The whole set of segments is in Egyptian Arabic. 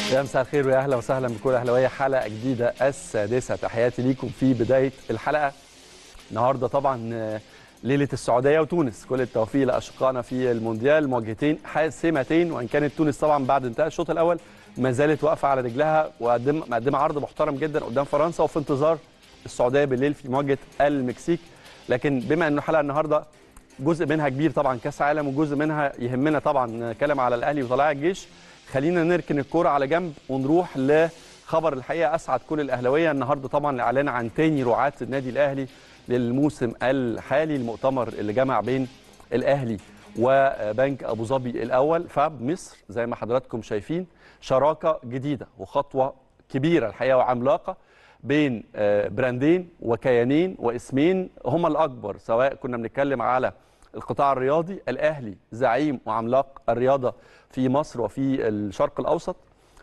يا مساء الخير ويا اهلا وسهلا بكل اهلاويه حلقه جديده السادسه تحياتي ليكم في بدايه الحلقه النهارده طبعا آه، ليله السعوديه وتونس كل التوفيق لاشقائنا في المونديال مواجهتين حاسمتين وان كانت تونس طبعا بعد انتهاء الشوط الاول ما زالت واقفه على رجلها وقدم مقدمه عرض محترم جدا قدام فرنسا وفي انتظار السعوديه بالليل في مواجهه المكسيك لكن بما انه حلقه النهارده جزء منها كبير طبعا كاس عالم وجزء منها يهمنا طبعا كلام على الاهلي وطلائع الجيش خلينا نركن الكوره على جنب ونروح لخبر الحقيقه اسعد كل الاهلاويه النهارده طبعا الاعلان عن تاني رعاه النادي الاهلي للموسم الحالي المؤتمر اللي جمع بين الاهلي وبنك ابو ظبي الاول فاب مصر زي ما حضراتكم شايفين شراكه جديده وخطوه كبيره الحقيقه وعملاقه بين آه، براندين وكيانين واسمين هما الاكبر سواء كنا بنتكلم على القطاع الرياضي الاهلي زعيم وعملاق الرياضه في مصر وفي الشرق الاوسط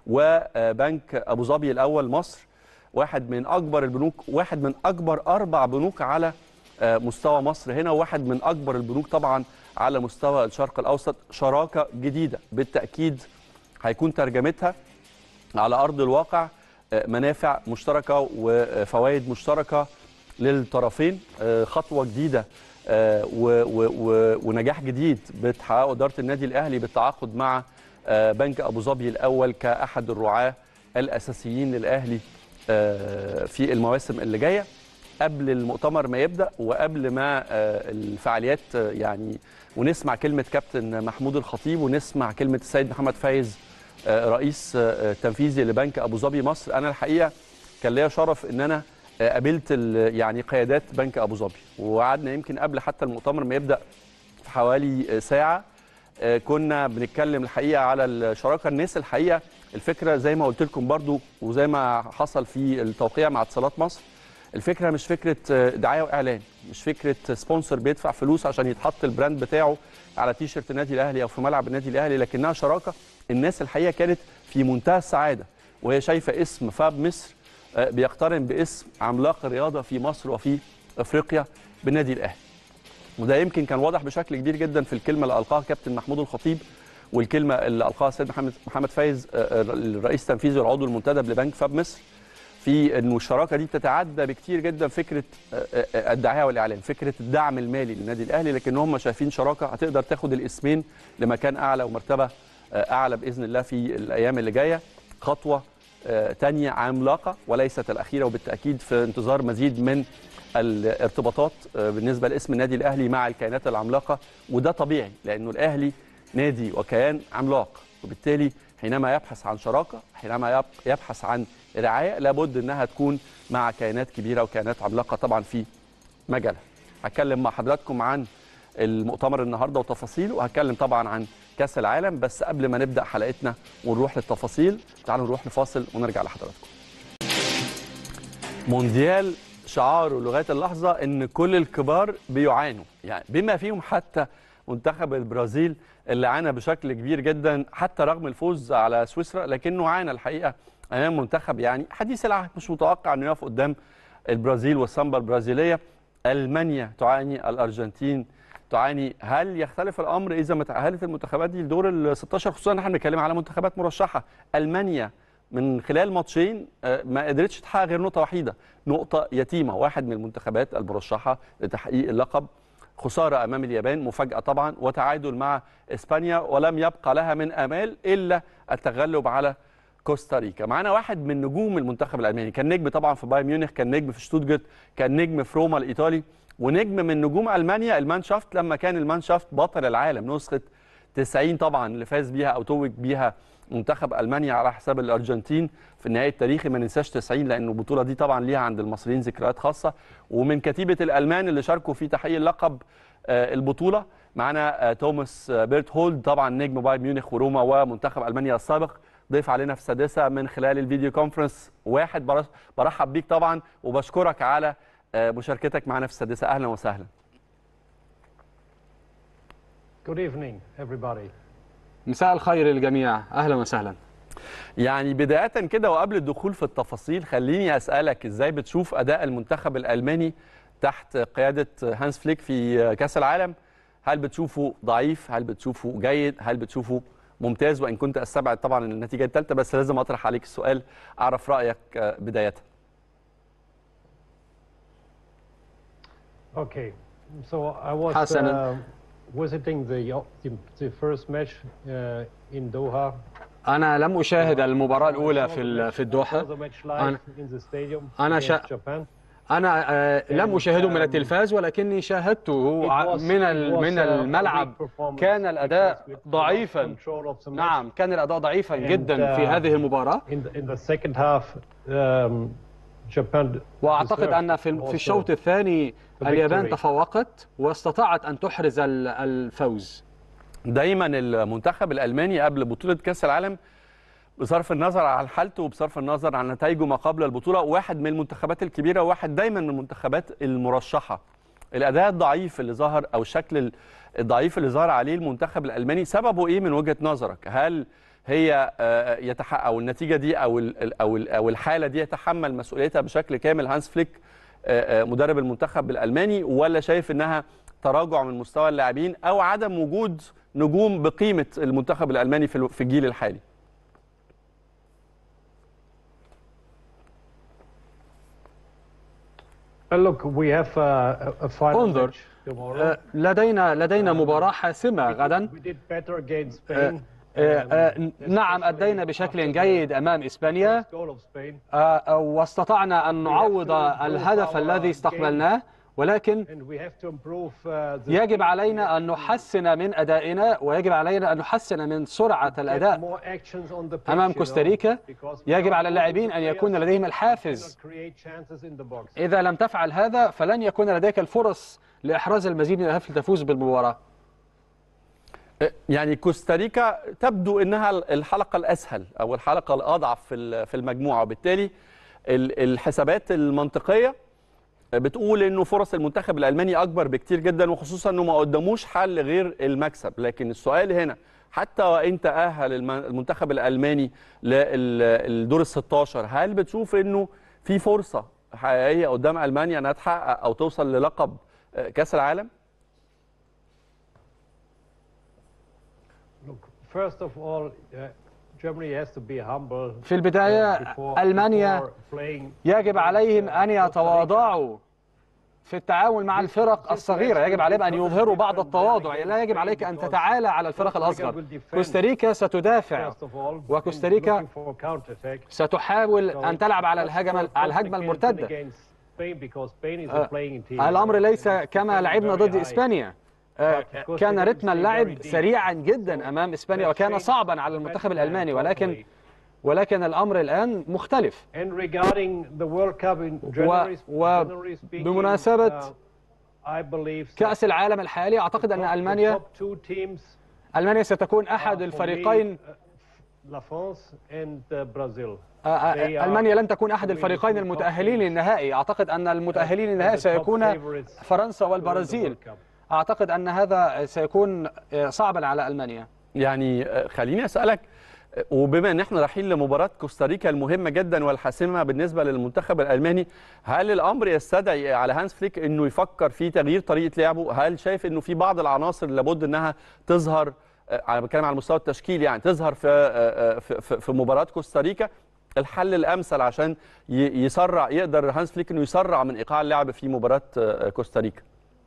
وبنك ابو ظبي الاول مصر واحد من اكبر البنوك واحد من اكبر اربع بنوك على آه، مستوى مصر هنا وواحد من اكبر البنوك طبعا على مستوى الشرق الاوسط شراكه جديده بالتاكيد هيكون ترجمتها على ارض الواقع آه، منافع مشتركه وفوائد مشتركه للطرفين آه، خطوه جديده آه، و- و- و- ونجاح جديد بتحققه اداره النادي الاهلي بالتعاقد مع آه، بنك ابو ظبي الاول كاحد الرعاه الاساسيين للاهلي آه، في المواسم اللي جايه قبل المؤتمر ما يبدا وقبل ما آه، الفعاليات آه، يعني ونسمع كلمه كابتن محمود الخطيب ونسمع كلمه السيد محمد فايز آه، رئيس آه، تنفيذي لبنك ابو ظبي مصر انا الحقيقه كان ليا شرف ان انا آه، قابلت ال- يعني قيادات بنك ابو ظبي وقعدنا يمكن قبل حتى المؤتمر ما يبدا في حوالي آه، ساعه آه، كنا بنتكلم الحقيقه على الشراكه الناس الحقيقه الفكره زي ما قلت لكم برضو وزي ما حصل في التوقيع مع اتصالات مصر الفكره مش فكره آه، دعايه واعلان مش فكره سبونسر بيدفع فلوس عشان يتحط البراند بتاعه على تي شيرت النادي الاهلي او في ملعب النادي الاهلي لكنها شراكه الناس الحقيقه كانت في منتهى السعاده وهي شايفه اسم فاب مصر آه، بيقترن باسم عملاق الرياضه في مصر وفي افريقيا بالنادي الاهلي وده يمكن كان واضح بشكل كبير جدا في الكلمه اللي القاها كابتن محمود الخطيب والكلمه اللي القاها السيد محمد محمد فايز آه، آه، الرئيس التنفيذي والعضو المنتدب لبنك فاب مصر في انه الشراكه دي بتتعدى بكتير جدا فكره آه، آه، آه، الدعايه والاعلان فكره الدعم المالي للنادي الاهلي لكن هم شايفين شراكه هتقدر تاخد الاسمين لمكان اعلى ومرتبه آه، اعلى باذن الله في الايام اللي جايه خطوه آه، تانية عملاقه وليست الاخيره وبالتاكيد في انتظار مزيد من الارتباطات آه، بالنسبه لاسم النادي الاهلي مع الكيانات العملاقه وده طبيعي لانه الاهلي نادي وكيان عملاق وبالتالي حينما يبحث عن شراكه حينما يب- يبحث عن رعايه لابد انها تكون مع كيانات كبيره وكيانات عملاقه طبعا في مجالها. هتكلم مع حضراتكم عن المؤتمر النهارده وتفاصيله وهتكلم طبعا عن كاس العالم بس قبل ما نبدا حلقتنا ونروح للتفاصيل تعالوا نروح لفاصل ونرجع لحضراتكم. مونديال شعاره لغايه اللحظه ان كل الكبار بيعانوا يعني بما فيهم حتى منتخب البرازيل اللي عانى بشكل كبير جدا حتى رغم الفوز على سويسرا لكنه عانى الحقيقه امام منتخب يعني حديث العهد مش متوقع انه يقف قدام البرازيل والسامبا البرازيليه المانيا تعاني الارجنتين تعاني هل يختلف الامر اذا ما تاهلت المنتخبات دي لدور ال 16 خصوصا ان احنا بنتكلم على منتخبات مرشحه المانيا من خلال ماتشين آه، ما قدرتش تحقق غير نقطه وحيده نقطه يتيمه واحد من المنتخبات المرشحه لتحقيق اللقب خساره امام اليابان مفاجاه طبعا وتعادل مع اسبانيا ولم يبقى لها من امال الا التغلب على كوستاريكا معانا واحد من نجوم المنتخب الالماني كان نجم طبعا في بايرن ميونخ كان نجم في شتوتجارت كان نجم في روما الايطالي ونجم من نجوم المانيا المانشافت لما كان المانشافت بطل العالم نسخه 90 طبعا اللي فاز بيها او توج بيها منتخب المانيا على حساب الارجنتين في النهائي التاريخي ما ننساش 90 لانه البطوله دي طبعا ليها عند المصريين ذكريات خاصه ومن كتيبه الالمان اللي شاركوا في تحقيق اللقب آه، البطوله معانا آه، توماس آه، بيرت هولد طبعا نجم بايرن ميونخ وروما ومنتخب المانيا السابق ضيف علينا في السادسه من خلال الفيديو كونفرنس واحد برش- برحب بيك طبعا وبشكرك على آه، مشاركتك معنا في السادسه اهلا وسهلا Good evening, everybody. مساء الخير للجميع اهلا وسهلا يعني بداية كده وقبل الدخول في التفاصيل خليني أسألك إزاي بتشوف أداء المنتخب الألماني تحت قيادة هانس فليك في كأس العالم هل بتشوفه ضعيف هل بتشوفه جيد هل بتشوفه ممتاز وان كنت استبعد طبعا النتيجه الثالثه بس لازم اطرح عليك السؤال اعرف رايك آه، بدايه Okay, so I was حسناً. uh, visiting the, the the first match uh, in Doha. أنا لم أشاهد المباراة الأولى في ال- في I saw الدوحة the match live أنا in the stadium أنا against شا- Japan. أنا آه، لم أشاهده من um, التلفاز ولكني شاهدته It ع- was- من it ال- was, من uh, a الملعب weak performance كان الأداء because we lost ضعيفا control of the match. نعم كان الأداء ضعيفا And, جدا في uh, هذه المباراة In the, in the second half, um, Japan وأعتقد deserved أن في في also الشوط الثاني the اليابان victory. تفوقت واستطاعت أن تحرز ال- الفوز دايما المنتخب الالماني قبل بطوله كاس العالم بصرف النظر عن حالته وبصرف النظر عن نتائجه ما قبل البطوله واحد من المنتخبات الكبيره وواحد دايما من المنتخبات المرشحه الاداء الضعيف اللي ظهر او الشكل ال- الضعيف اللي ظهر عليه المنتخب الالماني سببه ايه من وجهه نظرك هل هي آه، يتحقق او النتيجه دي او ال- ال- او ال- او الحاله دي يتحمل مسؤوليتها بشكل كامل هانس فليك آه، آه، مدرب المنتخب الالماني ولا شايف انها تراجع من مستوى اللاعبين او عدم وجود نجوم بقيمه المنتخب الالماني في الو- في الجيل الحالي Uh, look, we have uh, a, a final انظر match tomorrow. آه، لدينا لدينا مباراة حاسمة غدا We did better against Spain. آه، آه، آه، Um, نعم especially أدينا after بشكل the جيد أمام إسبانيا first goal of Spain. آه، آه، واستطعنا أن نعوض الهدف الذي استقبلناه ولكن And we have to improve, uh, the يجب speed. علينا أن نحسن من أدائنا ويجب علينا أن نحسن من سرعة Get الأداء more actions on the pitch, أمام you know, كوستاريكا because يجب without على اللاعبين أن players, يكون you لديهم cannot الحافز create chances in the box. إذا لم تفعل هذا فلن يكون لديك الفرص لإحراز المزيد من الأهداف لتفوز بالمباراة يعني كوستاريكا تبدو انها الحلقه الاسهل او الحلقه الاضعف في ال- في المجموعه وبالتالي ال- الحسابات المنطقيه بتقول انه فرص المنتخب الالماني اكبر بكتير جدا وخصوصا انه ما قدموش حل غير المكسب لكن السؤال هنا حتى وان تاهل الم- المنتخب الالماني للدور ال 16 هل بتشوف انه في فرصه حقيقيه قدام المانيا انها تحقق او توصل للقب آه، كاس العالم؟ Look, first of all, uh, Germany has to be humble. في البداية uh, before- ألمانيا before playing يجب against, عليهم uh, أن Costa Rica. يتواضعوا في التعامل مع الفرق الصغيرة يجب عليهم أن يظهروا بعض التواضع لا يجب عليك أن تتعالى على الفرق الأصغر كوستاريكا ستدافع First of all, وكوستاريكا looking for counter-attack. ستحاول So أن تلعب على الهجمة much more على الهجمة complicated المرتدة against Spain because Spain is a آه، playing team. الأمر ليس And كما it's لعبنا very ضد high. إسبانيا آه، كان رتم اللعب سريعا جدا أمام إسبانيا وكان صعبا على المنتخب الألماني ولكن ولكن الأمر الآن مختلف And regarding the World Cup in و- generally, و- generally speaking, بمناسبة uh, I believe that كأس العالم الحالي أعتقد أن the top- ألمانيا the top two teams ألمانيا ستكون are أحد for me, الفريقين uh, La France and uh, Brazil. آه، آه، They are ألمانيا لن تكون أحد for me الفريقين the two top المتأهلين teams. للنهائي أعتقد أن المتأهلين للنهائي and the top سيكون favorites فرنسا to win the والبرازيل World Cup. أعتقد أن هذا سيكون آه، صعبا على ألمانيا يعني آه، خليني اسالك آه، وبما ان احنا رايحين لمباراه كوستاريكا المهمه جدا والحاسمه بالنسبه للمنتخب الالماني هل الامر يستدعي على هانس فليك انه يفكر في تغيير طريقه لعبه هل شايف انه في بعض العناصر لابد انها تظهر آه، انا بتكلم على المستوى التشكيلي يعني تظهر في آه، آه، في- في في مباراه كوستاريكا الحل الامثل عشان ي- يسرع يقدر هانس فليك انه يسرع من ايقاع اللعب في مباراه آه، كوستاريكا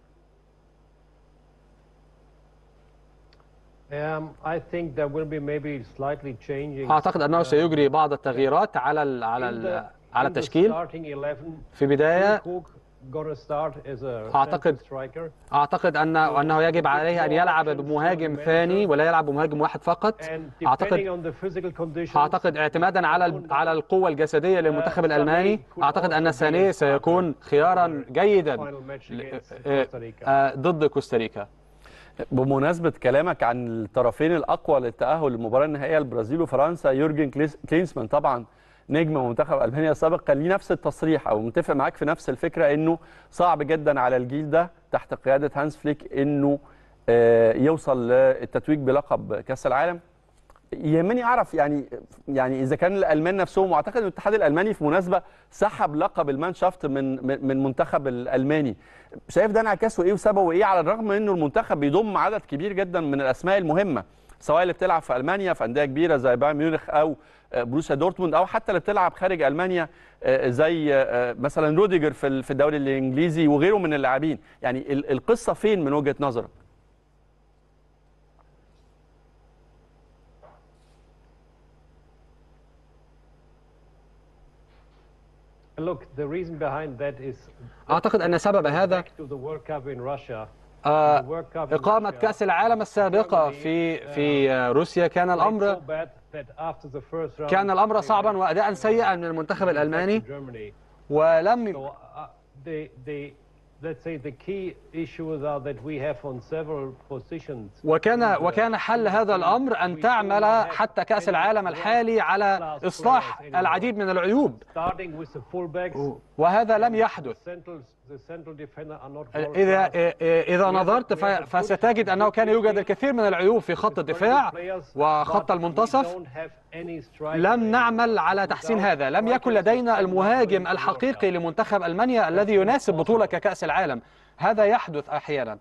Um, I think there will be maybe slightly changing. أعتقد أنه سيجري بعض التغييرات على ال على In ال the- على in the التشكيل starting 11, في بداية Cook gonna start as a أعتقد- central striker. أعتقد أن أنه يجب عليه أن يلعب بمهاجم ثاني ولا يلعب بمهاجم واحد فقط And أعتقد depending on the physical conditions, أعتقد اعتمادا على ال- على القوة الجسدية للمنتخب الألماني أعتقد أن سانيه سيكون خيارا جيدا final match ل- against آه، Costa Rica. آه، ضد كوستاريكا بمناسبة كلامك عن الطرفين الأقوى للتأهل للمباراة النهائية البرازيل وفرنسا يورجن كليس- كلينسمان طبعا نجم منتخب ألمانيا السابق كان ليه نفس التصريح أو متفق معاك في نفس الفكرة إنه صعب جدا على الجيل ده تحت قيادة هانس فليك إنه آه، يوصل للتتويج بلقب كأس العالم يهمني اعرف يعني يعني اذا كان الالمان نفسهم واعتقد ان الاتحاد الالماني في مناسبه سحب لقب المانشافت من من من المنتخب الالماني شايف ده انعكاسه ايه وسببه ايه على الرغم من انه المنتخب بيضم عدد كبير جدا من الاسماء المهمه سواء اللي بتلعب في المانيا في انديه كبيره زي بايرن ميونخ او آه، بروسيا دورتموند او حتى اللي بتلعب خارج المانيا آه، زي آه، مثلا روديجر في ال- في الدوري الانجليزي وغيره من اللاعبين يعني ال- القصه فين من وجهه نظرك Look, the reason behind that is اعتقد ان سبب هذا back to the World Cup in Russia. آه، The World Cup in إقامة Russia, كأس العالم السابقة في في آه، روسيا كان played الأمر so bad that after the first round, كان الأمر they صعبا went وأداء سيئا من المنتخب back الألماني to Germany. ولم So, uh, the, the, let's say the key issues are that we have on several positions. وكان in the- وكان حل in the هذا team. الأمر We أن do تعمل not have حتى كأس any العالم الحالي على world-class إصلاح players anymore. العديد من العيوب Starting with the fullbacks. وهذا لم the يحدث central, the central defender are not إذا world-class. إذا نظرت ف- فستجد أنه كان يوجد الكثير من العيوب في خط الدفاع وخط المنتصف لم نعمل على تحسين هذا لم يكن لدينا المهاجم الحقيقي لمنتخب ألمانيا الذي يناسب بطولة ككأس العالم هذا يحدث أحيانا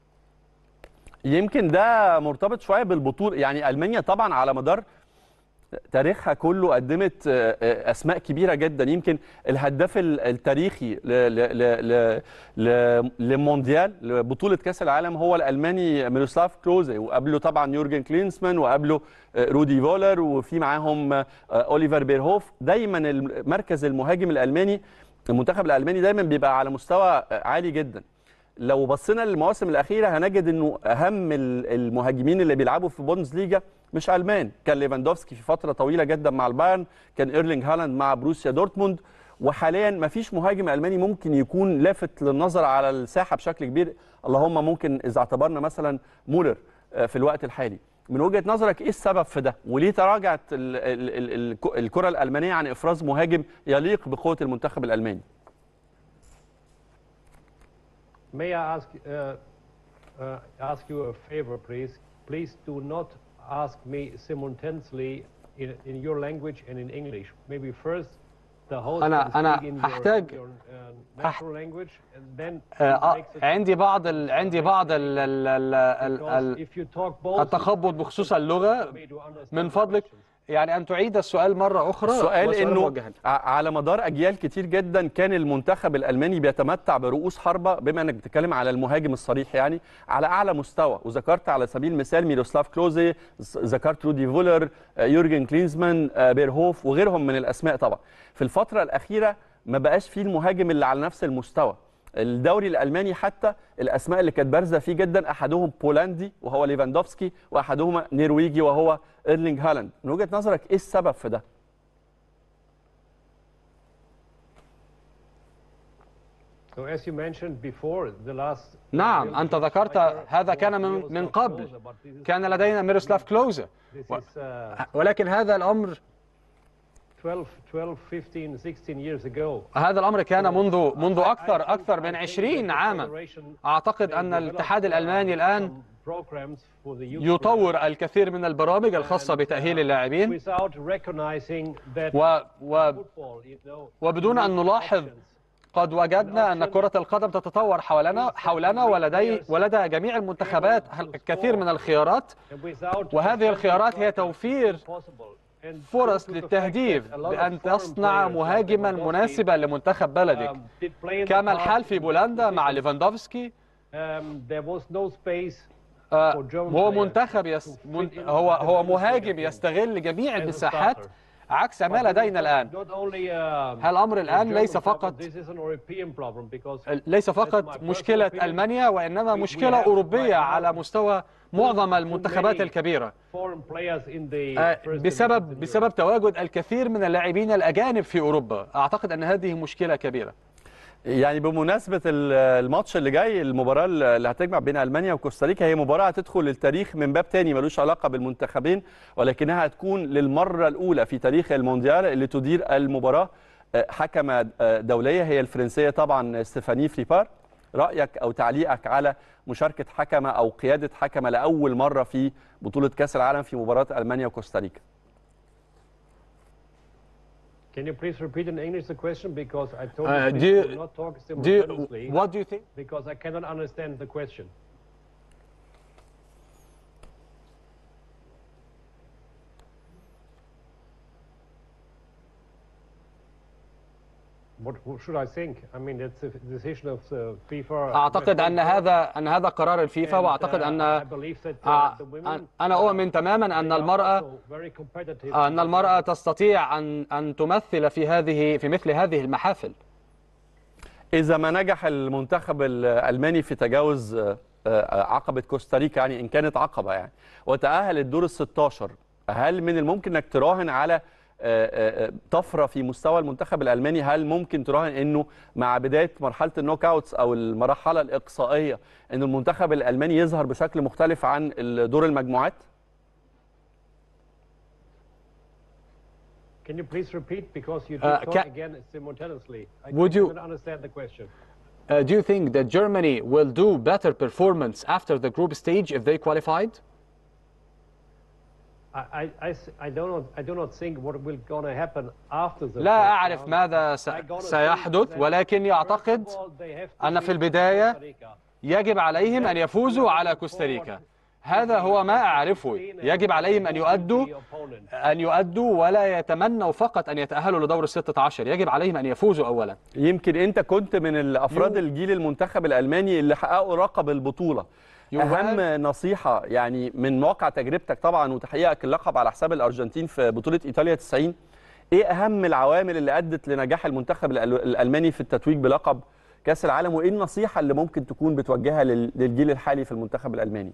يمكن ده مرتبط شويه بالبطوله يعني المانيا طبعا على مدار تاريخها كله قدمت آه، آه، اسماء كبيره جدا يمكن الهداف ال- التاريخي ل- ل- ل- ل- ل- للمونديال لبطوله كاس العالم هو الالماني ميروسلاف كلوزي وقبله طبعا يورجن كلينسمان وقبله آه، رودي فولر وفي معاهم آه، اوليفر بيرهوف دايما مركز المهاجم الالماني المنتخب الالماني دايما بيبقى على مستوى آه، عالي جدا لو بصينا للمواسم الاخيره هنجد انه اهم ال- المهاجمين اللي بيلعبوا في بوندسليجا مش المان كان ليفاندوفسكي في فتره طويله جدا مع البايرن كان ايرلينج هالاند مع بروسيا دورتموند وحاليا ما فيش مهاجم الماني ممكن يكون لافت للنظر على الساحه بشكل كبير اللهم ممكن اذا اعتبرنا مثلا مولر آه، في الوقت الحالي من وجهه نظرك ايه السبب في ده وليه تراجعت ال- ال- ال- الك- الكره الالمانيه عن افراز مهاجم يليق بقوه المنتخب الالماني May I ask, uh, uh, ask you a favor, please? Please do not ask me simultaneously in, in your language and in English. Maybe first the host أنا- can أنا speak in أحتاج- your, your uh, natural language and then آه، it آه، makes it- عندي بعض ال... عندي بعض ال... ال... ال... ال... because ال... if you talk both, التخبط بخصوص اللغة me to understand من the فضلك questions. يعني أن تعيد السؤال مرة أخرى السؤال وسؤال انه موجها. ع- على مدار اجيال كتير جدا كان المنتخب الالماني بيتمتع برؤوس حربه بما انك بتتكلم على المهاجم الصريح يعني على اعلى مستوى وذكرت على سبيل المثال ميروسلاف كلوزي ز- ذكرت رودي فولر آه، يورجن كلينزمان آه، بيرهوف وغيرهم من الاسماء طبعا في الفتره الاخيره ما بقاش فيه المهاجم اللي على نفس المستوى الدوري الالماني حتى الاسماء اللي كانت بارزه فيه جدا احدهم بولندي وهو ليفاندوفسكي واحدهما نرويجي وهو ايرلينج هالاند من وجهه نظرك ايه السبب في ده So as you mentioned before, the last نعم real أنت big ذكرت striker هذا was كان من من Miroslav قبل Klose, but this is- كان لدينا ميروسلاف كلوزا This و- is uh, ولكن هذا الأمر 12, 12, 15, 16 years ago. هذا الأمر كان منذ منذ I- I أكثر think- أكثر I من think 20 that the عاما federation أعتقد may أن develop, الاتحاد uh, الألماني الآن some programs for the youth يطور الكثير من البرامج الخاصة and, uh, بتأهيل اللاعبين without recognizing that و و football, you know, وبدون أن needs نلاحظ options. قد وجدنا أن كرة القدم تتطور حولنا حولنا ولدي ولدى جميع المنتخبات الكثير من الخيارات And without وهذه الخيارات هي توفير possible. And فرص due to the fact للتهديف that a lot of بأن foreign تصنع players like مهاجما Lewandowski, مناسبا لمنتخب بلدك um, did play in the كما past الحال في in بولندا مع positions, ليفاندوفسكي um, there was no space آه، for German هو players منتخب يس... من... هو هو مهاجم يستغل جميع as a المساحات starter. عكس ما But this is لدينا not- الآن not only, um, الأمر a الآن German ليس problem, فقط this is an European problem because ليس my فقط personal مشكلة opinion. ألمانيا وإنما We- we مشكلة have أوروبية right now على مستوى معظم المنتخبات many الكبيرة foreign players in the آه، first بسبب divisions in بسبب تواجد الكثير من اللاعبين الأجانب في أوروبا أعتقد أن هذه مشكلة كبيرة يعني بمناسبة ال- الماتش اللي جاي المباراة اللي هتجمع بين ألمانيا وكوستاريكا هي مباراة هتدخل للتاريخ من باب تاني ملوش علاقة بالمنتخبين ولكنها هتكون للمرة الأولى في تاريخ المونديال اللي تدير المباراة آه، حكمة آه، دولية هي الفرنسية طبعا ستيفاني فريبار رأيك أو تعليقك على مشاركة حكمة أو قيادة حكمة لأول مرة في بطولة كأس العالم في مباراة ألمانيا وكوستاريكا Can you please repeat in English the question because I told Uh, you do please you- do not talk do you, simultaneously what do you think because I cannot understand the question. what, what should I think? I mean, it's a decision of the FIFA. أعتقد أن هذا أن هذا قرار الفيفا And, وأعتقد uh, أن I believe that, uh, آه، the women, أنا أؤمن تماما أن they are المرأة also very competitive. أن المرأة تستطيع أن أن تمثل في هذه في مثل هذه المحافل اذا ما نجح المنتخب الالماني في تجاوز آه، آه، عقبه كوستاريكا يعني ان كانت عقبه يعني وتاهل الدور ال 16 هل من الممكن انك تراهن على آه، آه، آه، طفره في مستوى المنتخب الالماني هل ممكن تراهن انه مع بدايه مرحله النوك اوتس او المرحله الاقصائيه ان المنتخب الالماني يظهر بشكل مختلف عن دور المجموعات Can you please repeat because you Uh, did talk ca- again simultaneously? I Would you- didn't understand the question. Uh, do you think that Germany will do better performance after the group stage if they qualified? I, I, I s- I do not I do not think what will gonna happen after the. لا first أعرف round. ماذا س- I gonna think سيحدث that ولكني first أعتقد of all they have to أن في beat البداية Costa Rica. يجب عليهم أن يفوزوا على كوستاريكا هذا هو ما أعرفه يجب عليهم أن يؤدوا أن يؤدوا ولا يتمنوا فقط أن يتأهلوا لدور الستة عشر يجب عليهم أن يفوزوا أولا يمكن انت كنت من الافراد يو- الجيل المنتخب الالماني اللي حققوا لقب البطوله يو اهم نصيحه يعني من واقع تجربتك طبعا وتحقيقك اللقب على حساب الارجنتين في بطوله ايطاليا 90 ايه اهم العوامل اللي ادت لنجاح المنتخب الأل- الالماني في التتويج بلقب كاس العالم وايه النصيحه اللي ممكن تكون بتوجهها لل- للجيل الحالي في المنتخب الالماني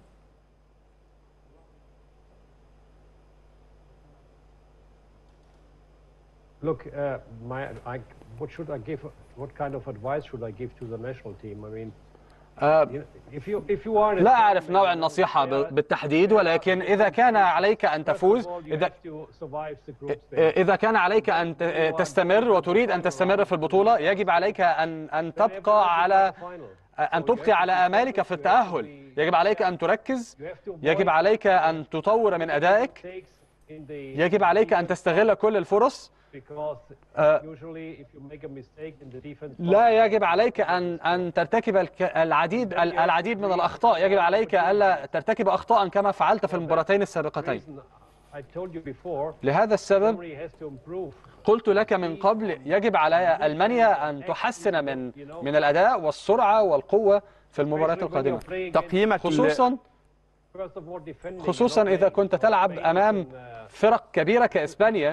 Look, uh, my, I, what should I give? What kind of advice should I give to the national team? I mean, آه، you know, if you if you are. in a لا أعرف tournament, نوع you النصيحة player, ب- بالتحديد ولكن إذا كان عليك أن first of تفوز all, you إذا have to survive the group stage. إذا كان عليك أن ت- تستمر وتريد أن تستمر في البطولة يجب عليك أن أن تبقى على أن تبقي على آمالك في التأهل يجب عليك أن تركز يجب عليك أن تطور من أدائك يجب عليك أن تستغل كل الفرص آه، لا يجب عليك أن أن ترتكب الك- العديد العديد من الأخطاء يجب عليك ألا ترتكب أخطاء كما فعلت في المباراتين السابقتين لهذا السبب قلت لك من قبل يجب على ألمانيا أن تحسن من من الأداء والسرعة والقوة في المباريات القادمة تقييمك ل- خصوصا خصوصا إذا كنت تلعب أمام فرق كبيرة كإسبانيا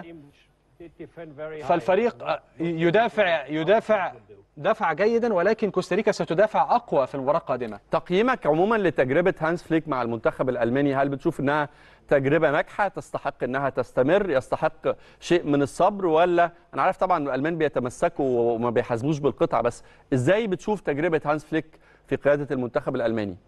فالفريق يدافع يدافع دفع جيدا ولكن كوستاريكا ستدافع أقوى في المباراة القادمة تقييمك عموما لتجربه هانس فليك مع المنتخب الالماني هل بتشوف انها تجربه ناجحه تستحق انها تستمر يستحق شيء من الصبر ولا انا عارف طبعا الالمان بيتمسكوا وما بيحاسبوش بالقطعه بس ازاي بتشوف تجربه هانس فليك في قياده المنتخب الالماني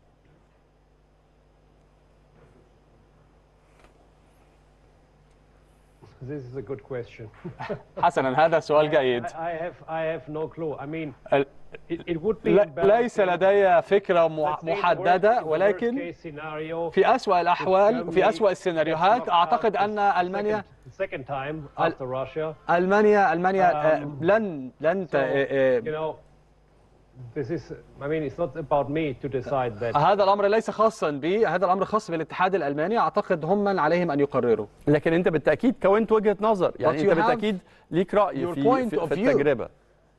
This is a good question. حسنا هذا سؤال جيد I, I have I have no clue. I mean, ال- it, it would be لا- embarrassing. ليس لدي فكرة Let's مع- say the محددة worst- the ولكن worst case scenario, في أسوأ الأحوال Germany وفي أسوأ السيناريوهات knocked أعتقد out أن the ألمانيا second, second time Al- after Russia. ألمانيا ألمانيا آه، Um, لن لن ت- So, آه، you know, this is. I mean, it's not about me to decide that. هذا الأمر ليس خاصا بي هذا الأمر خاص بالاتحاد الألماني أعتقد هم من عليهم أن يقرروا لكن انت بالتاكيد كونت وجهه نظر يعني But انت you have بالتاكيد ليك راي your في point في, of في view. التجربه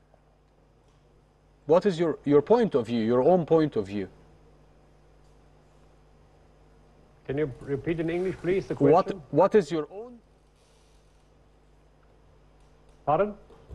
What is your your point of view your own point of view Can you repeat in English, please, the What question? what is your own Pardon?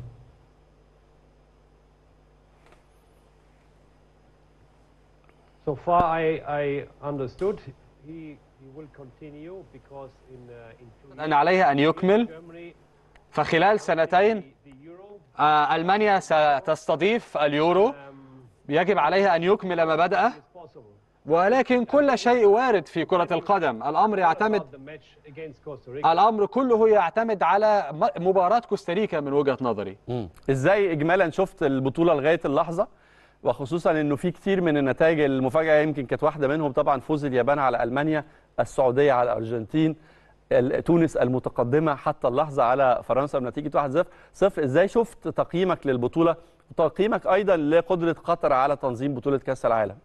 So far, I, I understood. He, he will continue because in, uh, in two أن years, عليه أن يكمل Germany, فخلال سنتين the, the Euro, آه، ألمانيا ستستضيف اليورو um, يجب عليها أن يكمل ما بدأه is possible. ولكن كل شيء وارد في كرة القدم الأمر What يعتمد about the match against Costa Rica? الأمر كله يعتمد على م- مباراة كوستاريكا من وجهة نظري ازاي اجمالا شفت البطوله لغايه اللحظه وخصوصا انه في كتير من النتائج المفاجاه يمكن كانت واحده منهم طبعا فوز اليابان على المانيا السعوديه على الارجنتين ال- تونس المتقدمه حتى اللحظه على فرنسا بنتيجه 1-0 صفر ازاي شفت تقييمك للبطوله وتقييمك ايضا لقدره قطر على تنظيم بطوله كاس العالم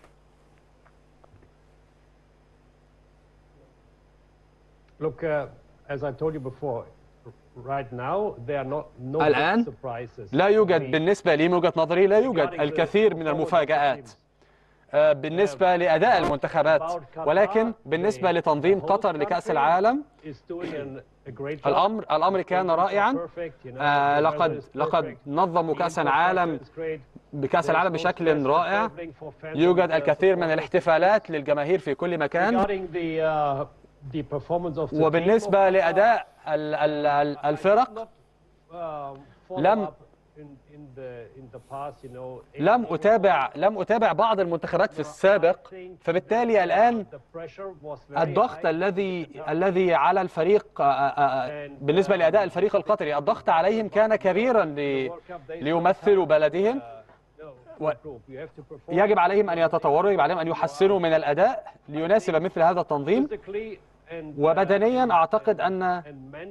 Look, uh, as I told you before, right now there are not no big الآن surprises. لا يوجد for me. بالنسبة لي من وجهة نظري لا يوجد Regarding the الكثير من forward المفاجآت teams. آه، بالنسبة لأداء المنتخبات ولكن بالنسبة لتنظيم قطر لكأس العالم is doing an- a great job. الأمر الأمر كان رائعا Perfect, you know, آه، the لقد weather is لقد perfect. نظموا The كأس infrastructure العالم is great. بكأس There's العالم no بشكل stress رائع traveling for fans يوجد and, uh, الكثير من supporters. الاحتفالات للجماهير في كل مكان Regarding the, uh, the performance of the team, وبالنسبة of course, لأداء ال- ال- ال- I الفرق did not, um, follow لم- up in- in the- in the past, you know, لم أتابع لم أتابع بعض المنتخبات في السابق فبالتالي الآن The pressure was very الضغط high. الذي الذي على الفريق آه، آه، آه، بالنسبة لأداء الفريق القطري الضغط عليهم كان كبيرا ل- ليمثلوا بلدهم و- يجب عليهم أن يتطوروا يجب عليهم أن يحسنوا من الأداء ليناسب مثل هذا التنظيم وبدنيا أعتقد أن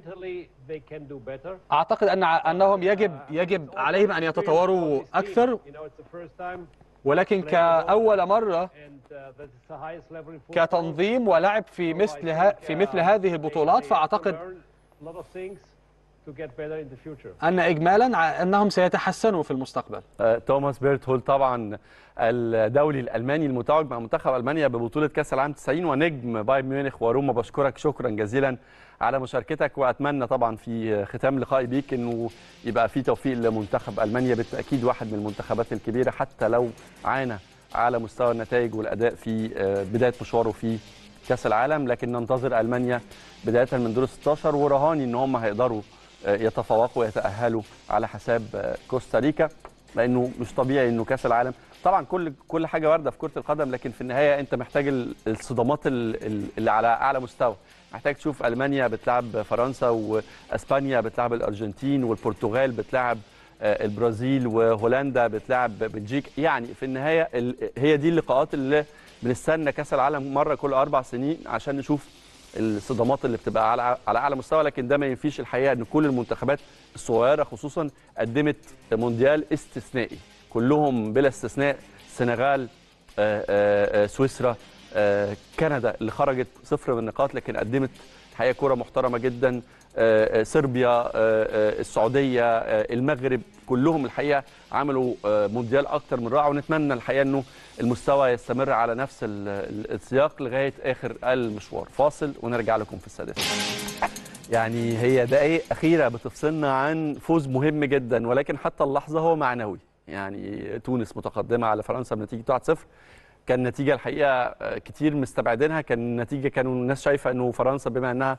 أعتقد أن أنهم يجب يجب عليهم أن يتطوروا أكثر ولكن كأول مرة كتنظيم ولعب في مثل ها في مثل هذه البطولات فأعتقد أن إجمالا ع- أنهم سيتحسنوا في المستقبل آه، توماس بيرتهول طبعا الدولي الالماني المتوج مع منتخب المانيا ببطوله كاس العالم 90 ونجم بايرن ميونخ وروما بشكرك شكرا جزيلا على مشاركتك واتمنى طبعا في ختام لقائي بيك انه يبقى في توفيق لمنتخب المانيا بالتاكيد واحد من المنتخبات الكبيره حتى لو عانى على مستوى النتائج والاداء في آه، بدايه مشواره في كاس العالم لكن ننتظر المانيا بدايه من دور 16 ورهاني ان هم هيقدروا آه، يتفوقوا ويتاهلوا على حساب آه، كوستاريكا لانه مش طبيعي انه كاس العالم طبعا كل كل حاجه وارده في كره القدم لكن في النهايه انت محتاج ال- الصدامات ال- ال- اللي على اعلى مستوى محتاج تشوف المانيا بتلعب فرنسا واسبانيا بتلعب الارجنتين والبرتغال بتلعب آه، البرازيل وهولندا بتلعب بلجيكا يعني في النهايه ال- هي دي اللقاءات اللي بنستنى كاس العالم مره كل اربع سنين عشان نشوف الصدامات اللي بتبقى على على اعلى مستوى لكن ده ما ينفيش الحقيقه ان كل المنتخبات الصغيره خصوصا قدمت مونديال استثنائي كلهم بلا استثناء السنغال آه، آه، آه، سويسرا آه، كندا اللي خرجت صفر من النقاط لكن قدمت الحقيقه كره محترمه جدا آه، آه، صربيا آه، آه، السعوديه آه، المغرب كلهم الحقيقه عملوا آه، مونديال اكتر من رائع ونتمنى الحقيقه انه المستوى يستمر على نفس ال- ال- السياق لغايه اخر المشوار فاصل ونرجع لكم في السادسه يعني هي دقائق أخيرة بتفصلنا عن فوز مهم جدا ولكن حتى اللحظة هو معنوي يعني تونس متقدمة على فرنسا بنتيجة 1-0 كان نتيجة الحقيقة آه، كتير مستبعدينها كان نتيجة كانوا الناس شايفة انه فرنسا بما انها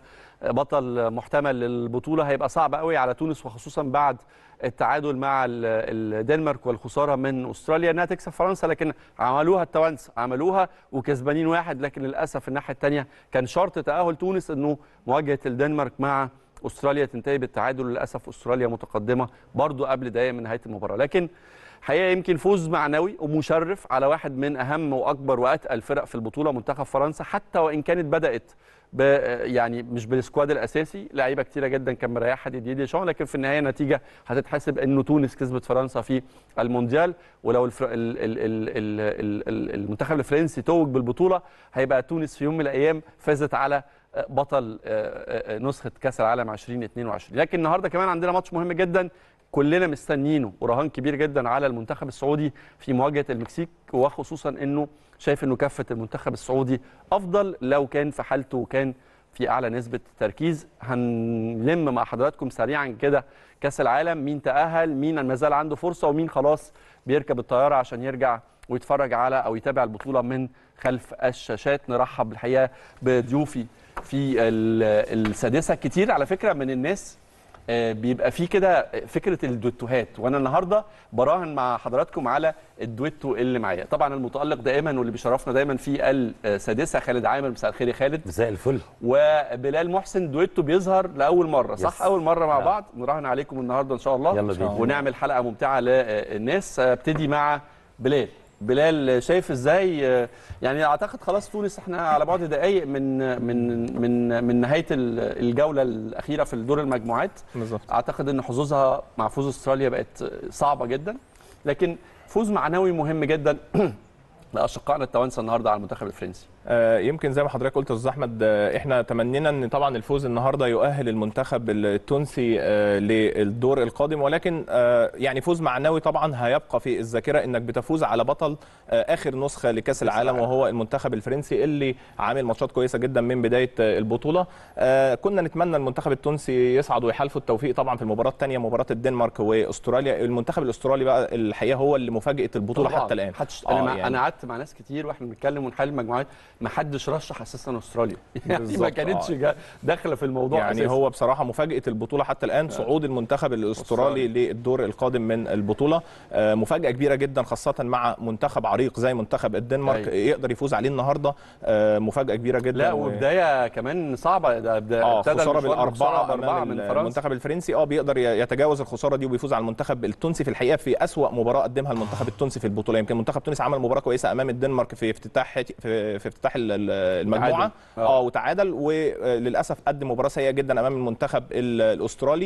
بطل محتمل للبطولة هيبقى صعب قوي على تونس وخصوصا بعد التعادل مع ال- الدنمارك والخسارة من استراليا انها تكسب فرنسا لكن عملوها التوانسه عملوها وكسبانين واحد لكن للاسف الناحية الثانية كان شرط تأهل تونس انه مواجهة الدنمارك مع استراليا تنتهي بالتعادل للاسف استراليا متقدمه برضو قبل دقائق من نهايه المباراه لكن حقيقه يمكن فوز معنوي ومشرف على واحد من اهم واكبر واتقل فرق في البطوله منتخب فرنسا حتى وان كانت بدات ب يعني مش بالسكواد الاساسي لعيبه كتيره جدا كان مريحها ديدي ديشان لكن في النهايه النتيجه هتتحسب انه تونس كسبت فرنسا في المونديال ولو الفر... ال... ال... ال... ال... ال- ال- المنتخب الفرنسي توج بالبطوله هيبقى تونس في يوم من الايام فازت على بطل آه، آه، نسخه كاس العالم 2022 لكن النهارده كمان عندنا ماتش مهم جدا كلنا مستنيينه ورهان كبير جدا على المنتخب السعودي في مواجهه المكسيك وخصوصا انه شايف انه كفه المنتخب السعودي افضل لو كان في حالته وكان في اعلى نسبه تركيز هنلم مع حضراتكم سريعا كده كاس العالم مين تاهل مين ما زال عنده فرصه ومين خلاص بيركب الطياره عشان يرجع ويتفرج على او يتابع البطوله من خلف الشاشات نرحب الحقيقه بضيوفي في ال- السادسه كتير على فكره من الناس آه، بيبقى في كده فكره الدويتوهات وانا النهارده براهن مع حضراتكم على الدويتو اللي معايا طبعا المتالق دائما واللي بيشرفنا دايما في السادسه خالد عامر مساء الخير يا خالد مساء الفل وبلال محسن دويتو بيظهر لاول مره صح يس. اول مره مع نعم. بعض نراهن عليكم النهارده ان شاء الله يلا بينا. ونعمل حلقه ممتعه للناس ابتدي مع بلال بلال شايف ازاي يعني اعتقد خلاص تونس احنا على بعد دقائق من من من من نهايه ال- الجوله الاخيره في الدور المجموعات بالظبط اعتقد ان حظوظها مع فوز استراليا بقت صعبه جدا لكن فوز معنوي مهم جدا لاشقائنا التوانسه النهارده على المنتخب الفرنسي آه، يمكن زي ما حضرتك قلت يا استاذ احمد آه، احنا تمنينا ان طبعا الفوز النهارده يؤهل المنتخب التونسي آه، للدور القادم ولكن آه، يعني فوز معنوي طبعا هيبقى في الذاكره انك بتفوز على بطل آه، اخر نسخه لكاس العالم العالم. وهو المنتخب الفرنسي اللي عامل ماتشات كويسه جدا من بدايه آه، البطوله آه، كنا نتمنى المنتخب التونسي يصعد ويحالفه التوفيق طبعا في المباراه الثانيه مباراه الدنمارك واستراليا المنتخب الاسترالي بقى الحقيقه هو اللي مفاجاه البطوله طبعاً. حتى الان حدش آه، انا مع... يعني- انا قعدت مع ناس كتير واحنا بنتكلم ونحلل المجموعات ما حدش رشح اساسا استراليا يعني ما بالظبط، كانتش آه. جا- داخله في الموضوع يعني أساساً. هو بصراحه مفاجاه البطوله حتى الان صعود المنتخب الاسترالي للدور القادم من البطوله آه، مفاجاه كبيره جدا خاصه مع منتخب عريق زي منتخب الدنمارك أيوة. يقدر يفوز عليه النهارده آه، مفاجاه كبيره جدا لا و- وبدايه كمان صعبه ده ده اه ابتدى خساره المشوار بالاربعه بخسارة باربعه امام من فرنسا المنتخب الفرنسي اه بيقدر يتجاوز الخساره دي وبيفوز على المنتخب التونسي في الحقيقه في اسوا مباراه قدمها المنتخب التونسي في البطوله يمكن منتخب تونس عمل مباراه كويسه امام الدنمارك في افتتاح في, في افتتاح ال- ال- المجموعه تعادل. آه. اه وتعادل وللاسف قدم مباراه سيئه جدا امام المنتخب ال- الاسترالي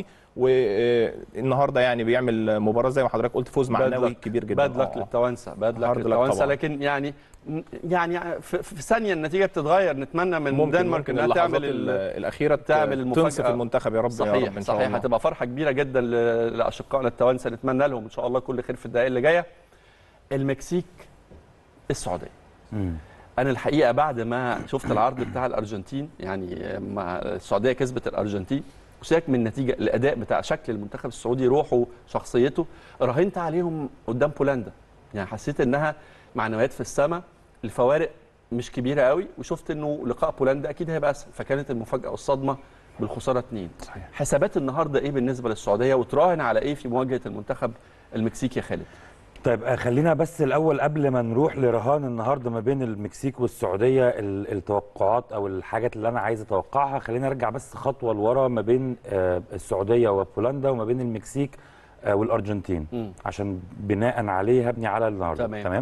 والنهارده يعني بيعمل مباراه زي ما حضرتك قلت فوز معنوي كبير جدا باد لك آه. للتوانسه باد لك هارد لك للتوانسه طبعاً. لكن يعني يعني في, في ثانيه النتيجه بتتغير نتمنى من ممكن الدنمارك ممكن انها اللحظات تعمل ال- ال- الاخيره تعمل المفاجأة. تنصف المنتخب يا رب يا صحيح رب ان شاء صحيح الله هتبقى فرحه كبيره جدا ل- لاشقائنا التوانسه نتمنى لهم ان شاء الله كل خير في الدقائق اللي جايه المكسيك السعوديه انا الحقيقه بعد ما شفت العرض بتاع الارجنتين يعني مع السعوديه كسبت الارجنتين وسيبك من النتيجه الاداء بتاع شكل المنتخب السعودي روحه شخصيته راهنت عليهم قدام بولندا يعني حسيت انها معنويات في السماء الفوارق مش كبيره قوي وشفت انه لقاء بولندا اكيد هيبقى اسهل فكانت المفاجاه والصدمه بالخساره اتنين صحيح. حسابات النهارده ايه بالنسبه للسعوديه وتراهن على ايه في مواجهه المنتخب المكسيكي يا خالد طيب آه، خلينا بس الاول قبل ما نروح لرهان النهارده ما بين المكسيك والسعوديه ال- التوقعات او الحاجات اللي انا عايز اتوقعها خلينا نرجع بس خطوه لورا ما بين آه، السعوديه وبولندا وما بين المكسيك آه، والارجنتين مم. عشان بناء عليه هبني على النهارده تمام. تمام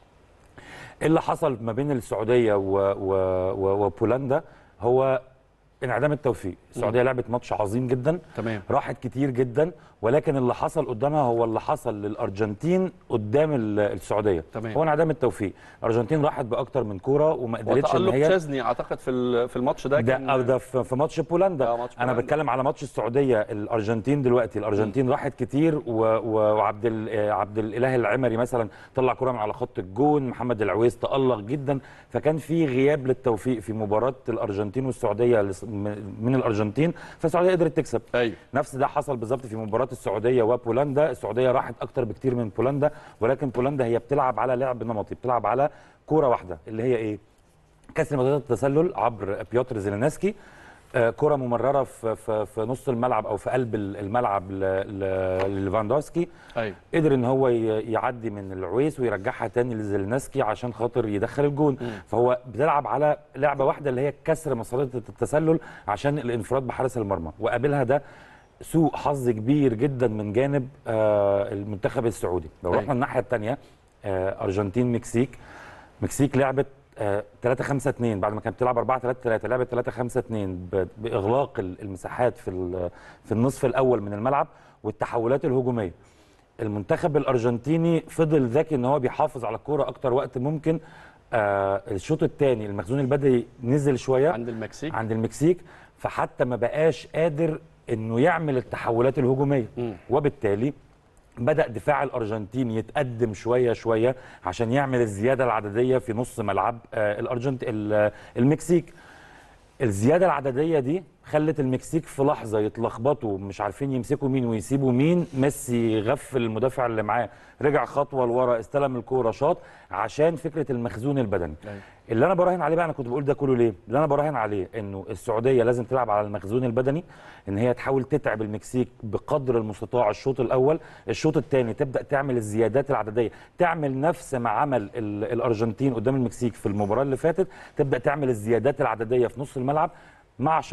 ايه اللي حصل ما بين السعوديه و... و... و... وبولندا هو انعدام التوفيق السعوديه لعبت ماتش عظيم جدا تمام راحت كتير جدا ولكن اللي حصل قدامها هو اللي حصل للارجنتين قدام ال- السعوديه تمام. هو انعدام التوفيق الارجنتين راحت باكتر من كوره وما قدرتش ان وتألق هي تشيزني اعتقد في ال- في الماتش ده ده كان أو ده في في ماتش بولندا آه، ماتش انا بولندا. بتكلم على ماتش السعوديه الارجنتين دلوقتي الارجنتين راحت كتير و- و- وعبد ال- آه، عبد الاله العمري مثلا طلع كره من على خط الجون محمد العويس تالق جدا فكان في غياب للتوفيق في مباراه الارجنتين والسعوديه لس- من من الارجنتين فالسعوديه قدرت تكسب ايوه نفس ده حصل بالظبط في مباراه السعوديه وبولندا السعوديه راحت اكتر بكتير من بولندا ولكن بولندا هي بتلعب على لعب نمطي بتلعب على كوره واحده اللي هي ايه كسر مسافه التسلل عبر بيوتر زيلينسكي آه، كرة ممررة في, في, في نص الملعب أو في قلب الملعب ل- ل- لليفاندوفسكي ايوه قدر ان هو ي- يعدي من العويس ويرجعها تاني لزيلنسكي عشان خاطر يدخل الجون فهو بتلعب على لعبه واحده اللي هي كسر مسارات التسلل عشان الانفراد بحارس المرمى وقابلها ده سوء حظ كبير جدا من جانب آه، المنتخب السعودي لو أيوة. رحنا الناحيه الثانيه ارجنتين مكسيك مكسيك لعبت 3 5 2 بعد ما كانت بتلعب 4 3 3 لعبت 3 5 2 ب- باغلاق ال- المساحات في ال- في النصف الاول من الملعب والتحولات الهجوميه المنتخب الارجنتيني فضل ذكي ان هو بيحافظ على الكوره اكتر وقت ممكن آه الشوط الثاني المخزون البدني نزل شويه عند المكسيك عند المكسيك فحتى ما بقاش قادر انه يعمل التحولات الهجوميه مم. وبالتالي بدا دفاع الارجنتين يتقدم شويه شويه عشان يعمل الزياده العدديه في نص ملعب آه الارجنت ال- المكسيك الزياده العدديه دي خلت المكسيك في لحظه يتلخبطوا مش عارفين يمسكوا مين ويسيبوا مين ميسي غفل المدافع اللي معاه رجع خطوه لورا استلم الكوره شاط عشان فكره المخزون البدني أيوة. اللي انا براهن عليه بقى انا كنت بقول ده كله ليه اللي انا براهن عليه انه السعوديه لازم تلعب على المخزون البدني ان هي تحاول تتعب المكسيك بقدر المستطاع الشوط الاول الشوط الثاني تبدا تعمل الزيادات العدديه تعمل نفس ما عمل ال- الارجنتين قدام المكسيك في المباراه اللي فاتت تبدا تعمل الزيادات العدديه في نص الملعب مع شرط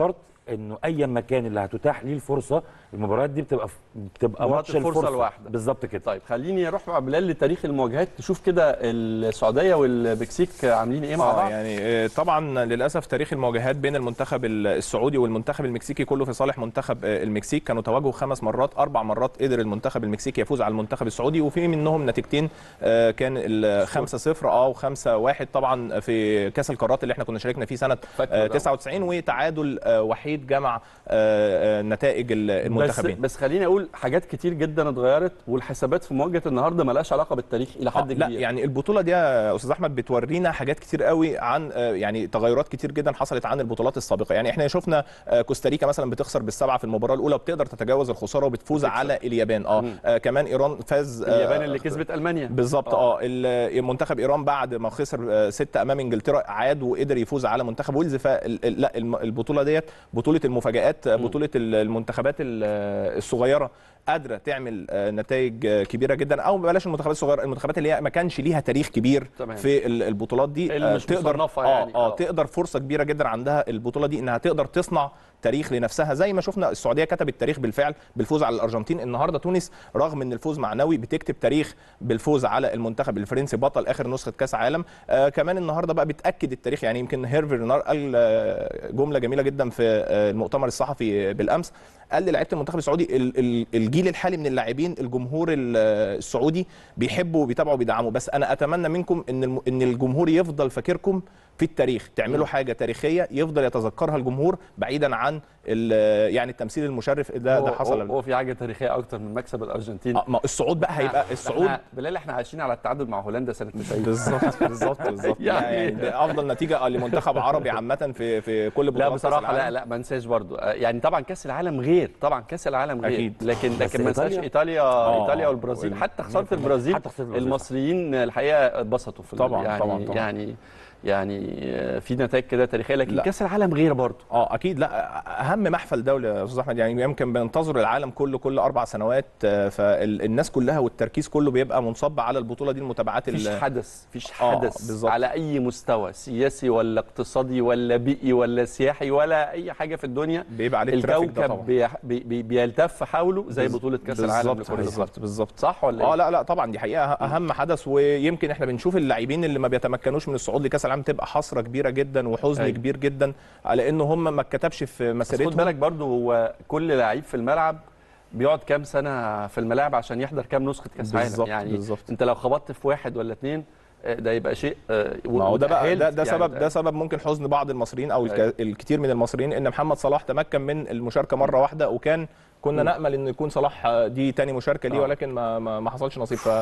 انه اي مكان اللي هتتاح ليه الفرصه المباريات دي بتبقى بتبقى مباراة ماتش الفرصة الفرصه الواحدة. بالظبط كده طيب خليني اروح مع بلال لتاريخ المواجهات تشوف كده السعوديه والمكسيك عاملين ايه مع اه بعض يعني آه، طبعا للاسف تاريخ المواجهات بين المنتخب السعودي والمنتخب المكسيكي كله في صالح منتخب آه، المكسيك كانوا تواجهوا خمس مرات اربع مرات قدر المنتخب المكسيكي يفوز على المنتخب السعودي وفي منهم نتيجتين آه، كان ال 5 0 اه و5 1 طبعا في كاس القارات اللي احنا كنا شاركنا فيه سنه فاكر آه، طبعاً. 99 وتعادل آه، وحيد جمع آه، آه، نتائج ال- بس المنتخبين بس خليني اقول حاجات كتير جدا اتغيرت والحسابات في مواجهه النهارده ملهاش علاقه بالتاريخ الى حد آه، كبير لا يعني البطوله دي يا استاذ احمد بتورينا حاجات كتير قوي عن آه، يعني تغيرات كتير جدا حصلت عن البطولات السابقه يعني احنا شفنا آه، كوستاريكا مثلا بتخسر بالسبعه في المباراه الاولى بتقدر تتجاوز الخساره وبتفوز بتكسب. على اليابان اه مم. آه، كمان ايران فاز آه، اليابان اللي كسبت المانيا بالظبط آه. اه ال- منتخب ايران بعد ما خسر آه، ستة امام انجلترا عاد وقدر يفوز على منتخب ويلز فلا البطوله ديت بطوله المفاجات آه، بطوله ال- المنتخبات ال- آه، الصغيره قادره تعمل آه، نتائج آه، كبيره جدا او بلاش المنتخبات الصغيره المنتخبات اللي هي ما كانش ليها تاريخ كبير تمام. في ال- البطولات دي اللي آه، مش تقدر مصنفة اه يعني. اه آه. تقدر فرصه كبيره جدا عندها البطوله دي انها تقدر تصنع تاريخ لنفسها زي ما شفنا السعوديه كتبت تاريخ بالفعل بالفوز على الارجنتين النهارده تونس رغم ان الفوز معنوي بتكتب تاريخ بالفوز على المنتخب الفرنسي بطل اخر نسخه كاس عالم آه كمان النهارده بقى بتاكد التاريخ يعني يمكن هيرفي رينار قال آه، جمله جميله جدا في آه، المؤتمر الصحفي بالامس قال للاعيبه المنتخب السعودي ال- ال- الجيل الحالي من اللاعبين الجمهور ال- السعودي بيحبوا وبيتابعوا وبيدعموا بس انا اتمنى منكم ان الم- ان الجمهور يفضل فاكركم في التاريخ تعملوا حاجه تاريخيه يفضل يتذكرها الجمهور بعيدا عن ال- يعني التمثيل المشرف ده هو- ده حصل هو, هو في حاجه تاريخيه اكتر من مكسب الارجنتين آه، ما الصعود بقى هيبقى الصعود إحنا- بلال احنا عايشين على التعادل مع هولندا سنه 90 بالظبط بالظبط بالظبط يعني- يعني, يعني ده افضل نتيجه لمنتخب عربي عامه في في كل لا بطولات كأس بصراحه لا العالم. لا ما انساش برضو آه، يعني طبعا كاس العالم غير طبعا كاس العالم غير أكيد. لكن بس لكن ما انساش إيطاليا- ايطاليا آه، ايطاليا والبرازيل وال- حتى خساره البرازيل حتى خسارة البرازيل. المصريين الحقيقه اتبسطوا في ال- طبعاً، يعني طبعاً، طبعاً. يعني يعني آه، في نتائج كده تاريخيه لكن لا. كاس العالم غير برضو اه اكيد لا اهم محفل دولي يا استاذ احمد يعني يمكن بننتظر العالم كله كل اربع سنوات آه، فالناس كلها والتركيز كله بيبقى منصب على البطوله دي المتابعات مفيش ال- حدث مفيش آه، حدث بالظبط. على اي مستوى سياسي ولا اقتصادي ولا بيئي ولا سياحي ولا اي حاجه في الدنيا بيبقى عليه الترافيك ده الكوكب طبعا بي بي بي بيلتف حوله زي بالظبط. بطوله كاس العالم بالظبط لكره القدم بالظبط بالظبط صح ولا اه ايه؟ لا لا طبعا دي حقيقه اهم حدث ويمكن احنا بنشوف اللاعبين اللي ما بيتمكنوش من الصعود لكاس العالم تبقى حسره كبيره جدا وحزن أيوة. كبير جدا على ان هم ما اتكتبش في بس خد مسيرتهم بالك برضو هو كل لعيب في الملعب بيقعد كام سنه في الملاعب عشان يحضر كام نسخه كاس عالم بالظبط، يعني بالظبط. انت لو خبطت في واحد ولا اتنين آه، ده يبقى شيء آه، ما هو ده بقى وتأهلت ده, ده يعني سبب ده سبب ممكن حزن بعض المصريين او أيوة. الك- الكثير من المصريين ان محمد صلاح تمكن من المشاركه مره واحده وكان كنا نامل ان يكون صلاح دي تاني مشاركه ليه آه. ولكن ما ما, ما حصلش نصيب ف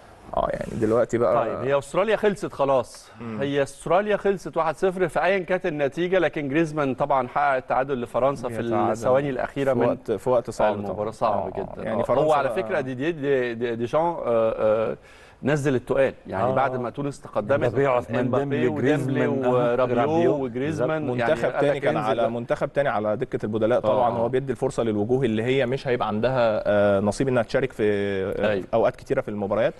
اه يعني دلوقتي بقى طيب هي استراليا خلصت خلاص هي استراليا خلصت 1-0 في ايا كانت النتيجه لكن جريزمان طبعا حقق التعادل لفرنسا في بيتعادل الثواني الاخيره في من وقت في وقت صعب المباراه طبعاً. صعبه آه، جدا يعني آه. فرنسا هو على بقى- فكره ديدي دي دي ديشان آه، آه، نزل التقال يعني آه. بعد ما تونس تقدمت مبابي، عثمان امبابي ديمبلي، وديمبلي جريزمان، آه، ورابيو رابيو. وجريزمان منتخب يعني قال تاني لك كان انزل على بقى. منتخب تاني على دكه البدلاء طبعا آه. هو بيدي الفرصه للوجوه اللي هي مش هيبقى عندها آه، نصيب انها تشارك في آه، أيوة. اوقات كتيره في المباريات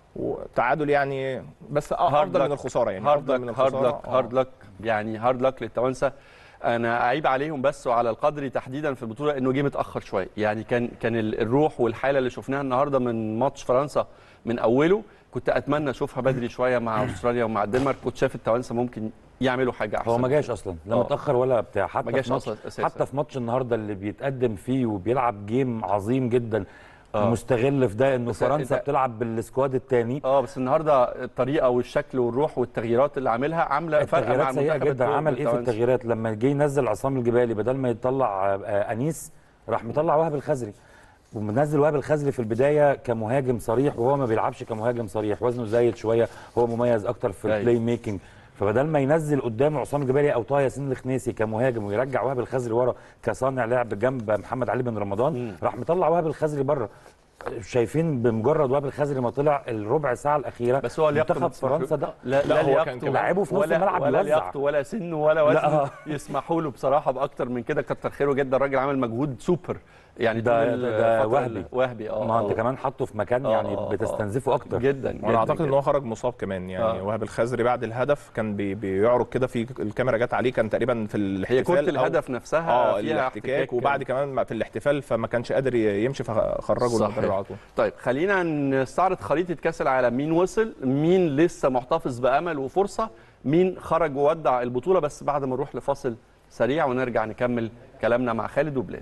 وتعادل يعني بس آه، هارد افضل لك. من الخساره يعني هارد افضل من لك هارد الخساره لك هارد لك يعني هارد لك للتوانسه انا اعيب عليهم بس وعلى القدر تحديدا في البطوله انه جه متاخر شويه يعني كان كان ال- الروح والحاله اللي شفناها النهارده من ماتش فرنسا من اوله كنت اتمنى اشوفها بدري شويه مع استراليا ومع الدنمارك كنت شايف التوانسه ممكن يعملوا حاجه احسن هو ما جاش اصلا لا آه. متاخر ولا بتاع حتى ما جاش في ماتش أصلاً أساساً. حتى في ماتش النهارده اللي بيتقدم فيه وبيلعب جيم عظيم جدا آه. مستغل في ده انه بس فرنسا أنت- بتلعب بالسكواد الثاني اه بس النهارده الطريقه والشكل والروح والتغييرات اللي عاملها عامله فرق مع التغييرات سيئه المنتخب جدا التو- عمل ايه في التوانسي. التغييرات لما جه ينزل عصام الجبالي بدل ما يطلع آه، آه، انيس راح مطلع وهب الخزري ومنزل وهب الخزري في البدايه كمهاجم صريح وهو ما بيلعبش كمهاجم صريح وزنه زايد شويه هو مميز اكتر في أيوة. البلاي ميكنج فبدل ما ينزل قدامه عصام الجبالي او طه ياسين الخنيسي كمهاجم ويرجع وهب الخزري ورا كصانع لعب جنب محمد علي بن رمضان راح مطلع وهب الخزري بره شايفين بمجرد وائل الخزري ما طلع الربع ساعه الاخيره بس هو لياقته منتخب فرنسا ده لا, لا، لا هو كان لياقته كمان- لعبه في نص ولا الملعب ولا يوزع. لياقته ولا سنه ولا وزنه لا. يسمحوا له بصراحه باكتر من كده كتر خيره جدا الراجل عمل مجهود سوبر يعني ده- طول ده- ده الفترة وهبي. ال- وهبي اه ما انت آه. كمان حاطه في مكان آه، يعني آه، آه. بتستنزفه اكتر جدا جدا وانا اعتقد جداً. ان هو خرج مصاب كمان يعني آه. وهاب الخزري بعد الهدف كان بي بيعرج كده في الكاميرا جت عليه كان تقريبا في هي الاحتفال كره أو- الهدف نفسها اه فيها الاحتكاك وبعد كمان في الاحتفال فما كانش قادر يمشي فخرجه صحيح. المدرب على طول طيب خلينا نستعرض خريطه كاس العالم مين وصل مين لسه محتفظ بامل وفرصه مين خرج وودع البطوله بس بعد ما نروح لفاصل سريع ونرجع نكمل كلامنا مع خالد وبلال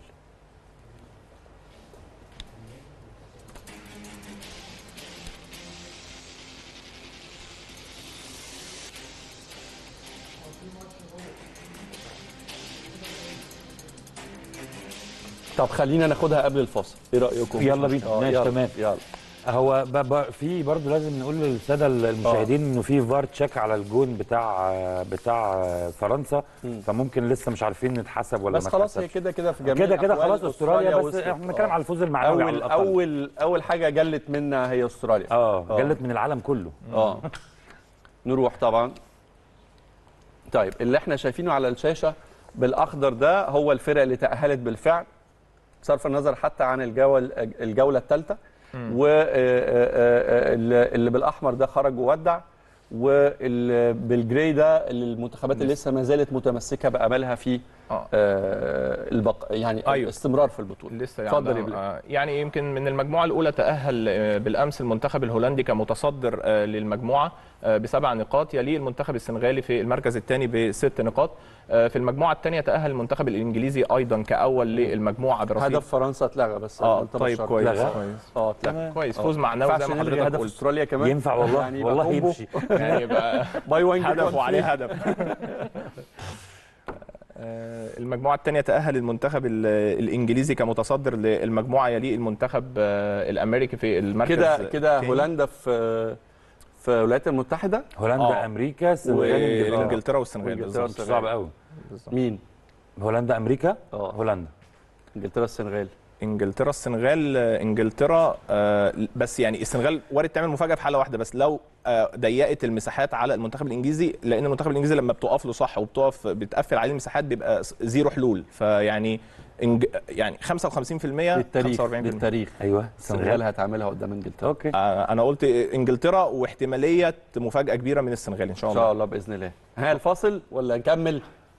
طب خلينا ناخدها قبل الفاصل ايه رايكم يلا بينا. آه، ماشي، يلا، تمام. يلا هو ب- ب- في برضه لازم نقول للساده المشاهدين انه في فار تشيك على الجون بتاع بتاع فرنسا فممكن لسه مش عارفين نتحسب ولا بس ما خلاص هي اتحسبش. كده كده في جميع كده كده الأحوال خلاص استراليا بس وصلت. احنا بنتكلم آه. على الفوز المعنوي على اول الاقل اول اول حاجه جلت منها هي استراليا اه آه. جلت من العالم كله اه نروح طبعا طيب اللي احنا شايفينه على الشاشه بالاخضر ده هو الفرق اللي تاهلت بالفعل صرف النظر حتى عن الجوله الجوله الثالثه واللي بالاحمر ده خرج وودع وبالجراي ده المنتخبات اللي لسه ما زالت متمسكه باملها في اه آه، البق يعني أيوة. الاستمرار في البطوله لسه اتفضل يعني يا بلال. آه، يعني يمكن من المجموعه الاولى تاهل آه، بالامس المنتخب الهولندي كمتصدر آه، للمجموعه آه، بسبع نقاط يليه المنتخب السنغالي في المركز الثاني بست نقاط آه، في المجموعه الثانيه تاهل المنتخب الانجليزي ايضا كاول للمجموعه برصيد هدف فرنسا اتلغى بس اه أنت طيب بشرت. كويس لغاه؟ كويس اه اتلغى كويس آه. فوز معنوي زي ينفعش ما نلغي حضرتك هدف قلت استراليا كمان ينفع والله يعني يبقى والله كومبو. يمشي يعني يبقى باي وان هدف وعليه هدف آه، المجموعة الثانية تأهل المنتخب ال- الإنجليزي كمتصدر للمجموعة يليه المنتخب آه، الأمريكي في المركز كده كده الثاني. هولندا في في الولايات المتحده هولندا آه. امريكا السنغال انجلترا وإنجلترا والسنغال وإنجلترا بالظبط. والسنغال. صعب قوي بالظبط. مين هولندا امريكا اه هولندا انجلترا السنغال انجلترا السنغال آه، انجلترا آه، بس يعني السنغال وارد تعمل مفاجاه في حاله واحده بس لو آه، ضيقت المساحات على المنتخب الانجليزي لان المنتخب الانجليزي لما بتقف له صح وبتقف بتقفل عليه المساحات بيبقى س- زيرو حلول فيعني إنج... يعني 55% للتاريخ 45% للتاريخ ايوه السنغال السنغال هتعملها قدام انجلترا اوكي آه، انا قلت انجلترا واحتماليه مفاجاه كبيره من السنغال ان شاء ان الله شاء الله باذن الله ها الفاصل ولا نكمل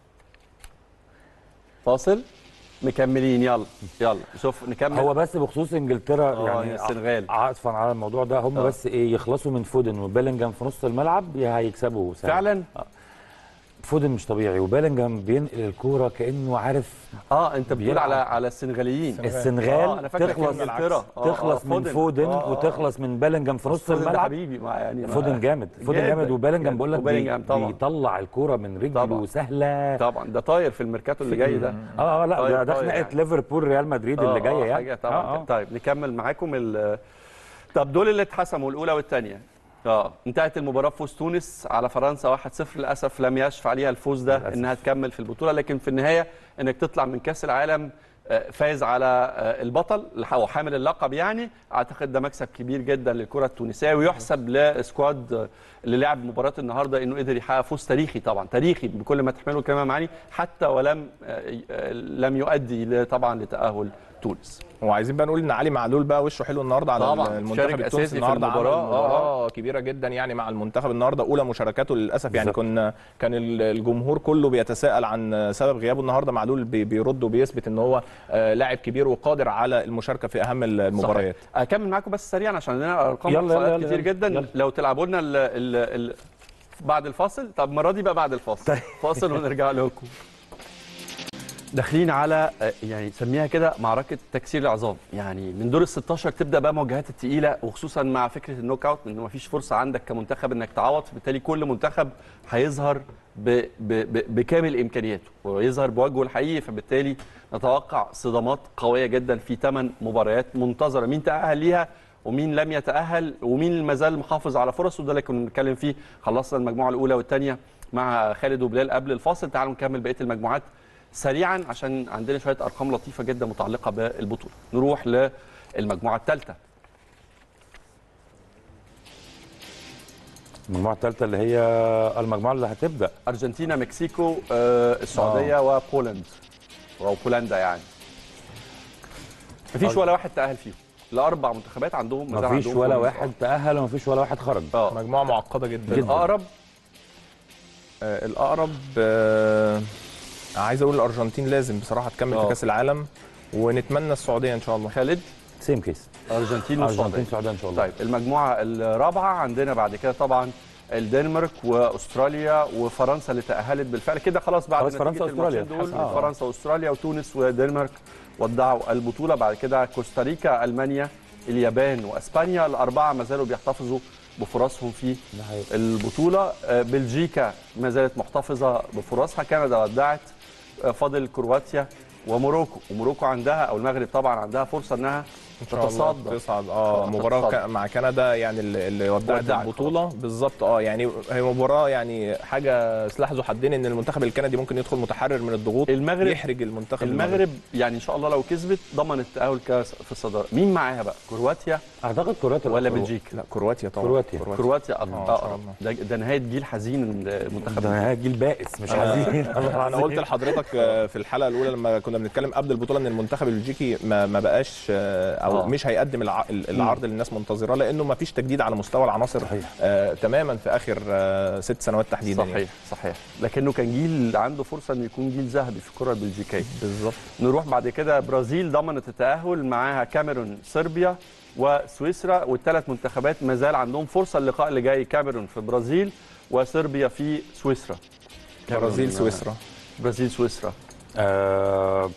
فاصل مكملين يلا يلا شوف نكمل هو بس بخصوص انجلترا آه، يعني السنغال. ع- عطفا على الموضوع ده هم آه. بس ايه يخلصوا من فودن وبيلينجهام في نص الملعب يا هيكسبوا سهل. فعلا فودن مش طبيعي وبيلينجهام بينقل الكوره كانه عارف اه انت بتقول بيلعب. على على السنغاليين آه، السنغال أنا فاكر تخلص كان انجلترا. آه، تخلص آه، من فودن آه، آه. وتخلص من بيلينجهام في نص فودن ده الملعب حبيبي مع يعني فودن جامد فودن جدا، جامد وبيلينجهام جدا. بقول لك وبيلينجهام بي طبعا. بيطلع الكوره من رجله طبعا. سهله طبعا ده طاير في الميركاتو اللي جاي ده اه اه لا طيب، ده, ده طيب خناقه يعني. ليفربول ريال مدريد آه، اللي جايه آه، يعني حاجه طبعا آه، آه. طيب نكمل معاكم ال طب دول اللي اتحسموا الاولى والثانيه اه انتهت المباراه بفوز تونس على فرنسا 1-0 للاسف لم يشفع عليها الفوز ده للأسف. انها تكمل في البطوله لكن في النهايه انك تطلع من كاس العالم آه، فايز على آه، البطل او حامل اللقب يعني اعتقد ده مكسب كبير جدا للكره التونسيه ويحسب لسكواد آه، اللي لعب مباراه النهارده انه قدر يحقق فوز تاريخي طبعا تاريخي بكل ما تحمله الكلمه معاني حتى ولم آه، آه، لم يؤدي ل- طبعا لتاهل تونس وعايزين بقى نقول ان علي معلول بقى وشه حلو النهارده على طبعاً، المنتخب شارك التونسي أساسي في النهارده عمل المباراة. آه، مباراه كبيره جدا يعني مع المنتخب النهارده اولى مشاركاته للاسف يعني بالظبط. كنا كان ال- الجمهور كله بيتساءل عن سبب غيابه النهارده معلول بي- بيرد وبيثبت ان هو آه، لاعب كبير وقادر على المشاركه في اهم المباريات صحيح. اكمل معاكم بس سريعا عشان عندنا ارقام يلا، يلا، واحصائيات يلا، كتير يلا، جدا يلا. لو تلعبوا لنا ال ال ال بعد الفاصل طب المره دي بقى بعد الفاصل طيب. فاصل ونرجع لكم داخلين على آه، يعني سميها كده معركه تكسير العظام يعني من دور ال 16 تبدا بقى مواجهات الثقيله وخصوصا مع فكره النوك اوت انه مفيش فرصه عندك كمنتخب انك تعوض فبالتالي كل منتخب هيظهر ب ب ب بكامل امكانياته ويظهر بوجهه الحقيقي فبالتالي نتوقع صدامات قويه جدا في ثمان مباريات منتظره مين تاهل ليها ومين لم يتاهل ومين ما زال محافظ على فرصه ده اللي كنا بنتكلم فيه خلصنا المجموعه الاولى والثانيه مع خالد وبلال قبل الفاصل تعالوا نكمل بقيه المجموعات سريعا عشان عندنا شويه ارقام لطيفه جدا متعلقه بالبطوله نروح للمجموعه الثالثه المجموعه الثالثه اللي هي المجموعه اللي هتبدا ارجنتينا مكسيكو آه، السعوديه وبولند او بولندا يعني مفيش ولا واحد تاهل فيهم الاربع منتخبات عندهم ما زال مفيش عندهم ولا فوز. واحد تاهل ومفيش ولا واحد خرج اه مجموعه معقده جدا, الاقرب آه الاقرب آه عايز اقول الارجنتين لازم بصراحه تكمل آه. في كاس العالم ونتمنى السعوديه ان شاء الله خالد سيم كيس ارجنتين ارجنتين والسعوديه السعوديه ان شاء الله طيب المجموعه الرابعه عندنا بعد كده طبعا الدنمارك واستراليا وفرنسا اللي تاهلت بالفعل كده خلاص بعد خلاص نتيجة فرنسا وأستراليا الماتشين دول اتحسمت. آه. فرنسا واستراليا وتونس والدنمارك ودعوا البطوله بعد كده كوستاريكا المانيا اليابان واسبانيا الاربعه ما زالوا بيحتفظوا بفرصهم في ده حقيقي. البطوله آه، بلجيكا ما زالت محتفظه بفرصها كندا ودعت آه، فاضل كرواتيا وموروكو وموروكو عندها او المغرب طبعا عندها فرصه انها ان شاء الله تتصدر تصعد اه آه، مباراه تتصدر. ك- مع كندا يعني اللي اللي ودعت ودعت البطوله بالظبط اه يعني هي مباراه يعني حاجه سلاح ذو حدين ان المنتخب الكندي ممكن يدخل متحرر من الضغوط المغرب يحرج المنتخب المغرب يعني ان شاء الله لو كسبت ضمن التاهل كاس في الصداره مين معاها بقى كرواتيا اعتقد كرواتيا ولا الأقرب. بلجيكا لا كرواتيا طبعا كرواتيا. كرواتيا آه، إن أقرب شاء أقرب. الله. ده, ده نهايه جيل حزين المنتخب ده نهاية جيل بائس مش أنا- حزين انا قلت لحضرتك آه، في الحلقه الاولى لما كنا بنتكلم قبل البطوله ان المنتخب البلجيكي ما, ما بقاش آه، او آه. مش هيقدم الع- العرض اللي الناس منتظراه لانه ما فيش تجديد على مستوى العناصر صحيح. آه تماما في اخر آه ست سنوات تحديدا يعني. صحيح صحيح لكنه كان جيل عنده فرصه انه يكون جيل ذهبي في الكره البلجيكيه بالظبط نروح بعد كده برازيل ضمنت التاهل معاها كاميرون صربيا وسويسرا والثلاث منتخبات ما زال عندهم فرصه اللقاء اللي جاي كاميرون في برازيل وصربيا في سويسرا برازيل كاميرون- سويسرا برازيل سويسرا آه،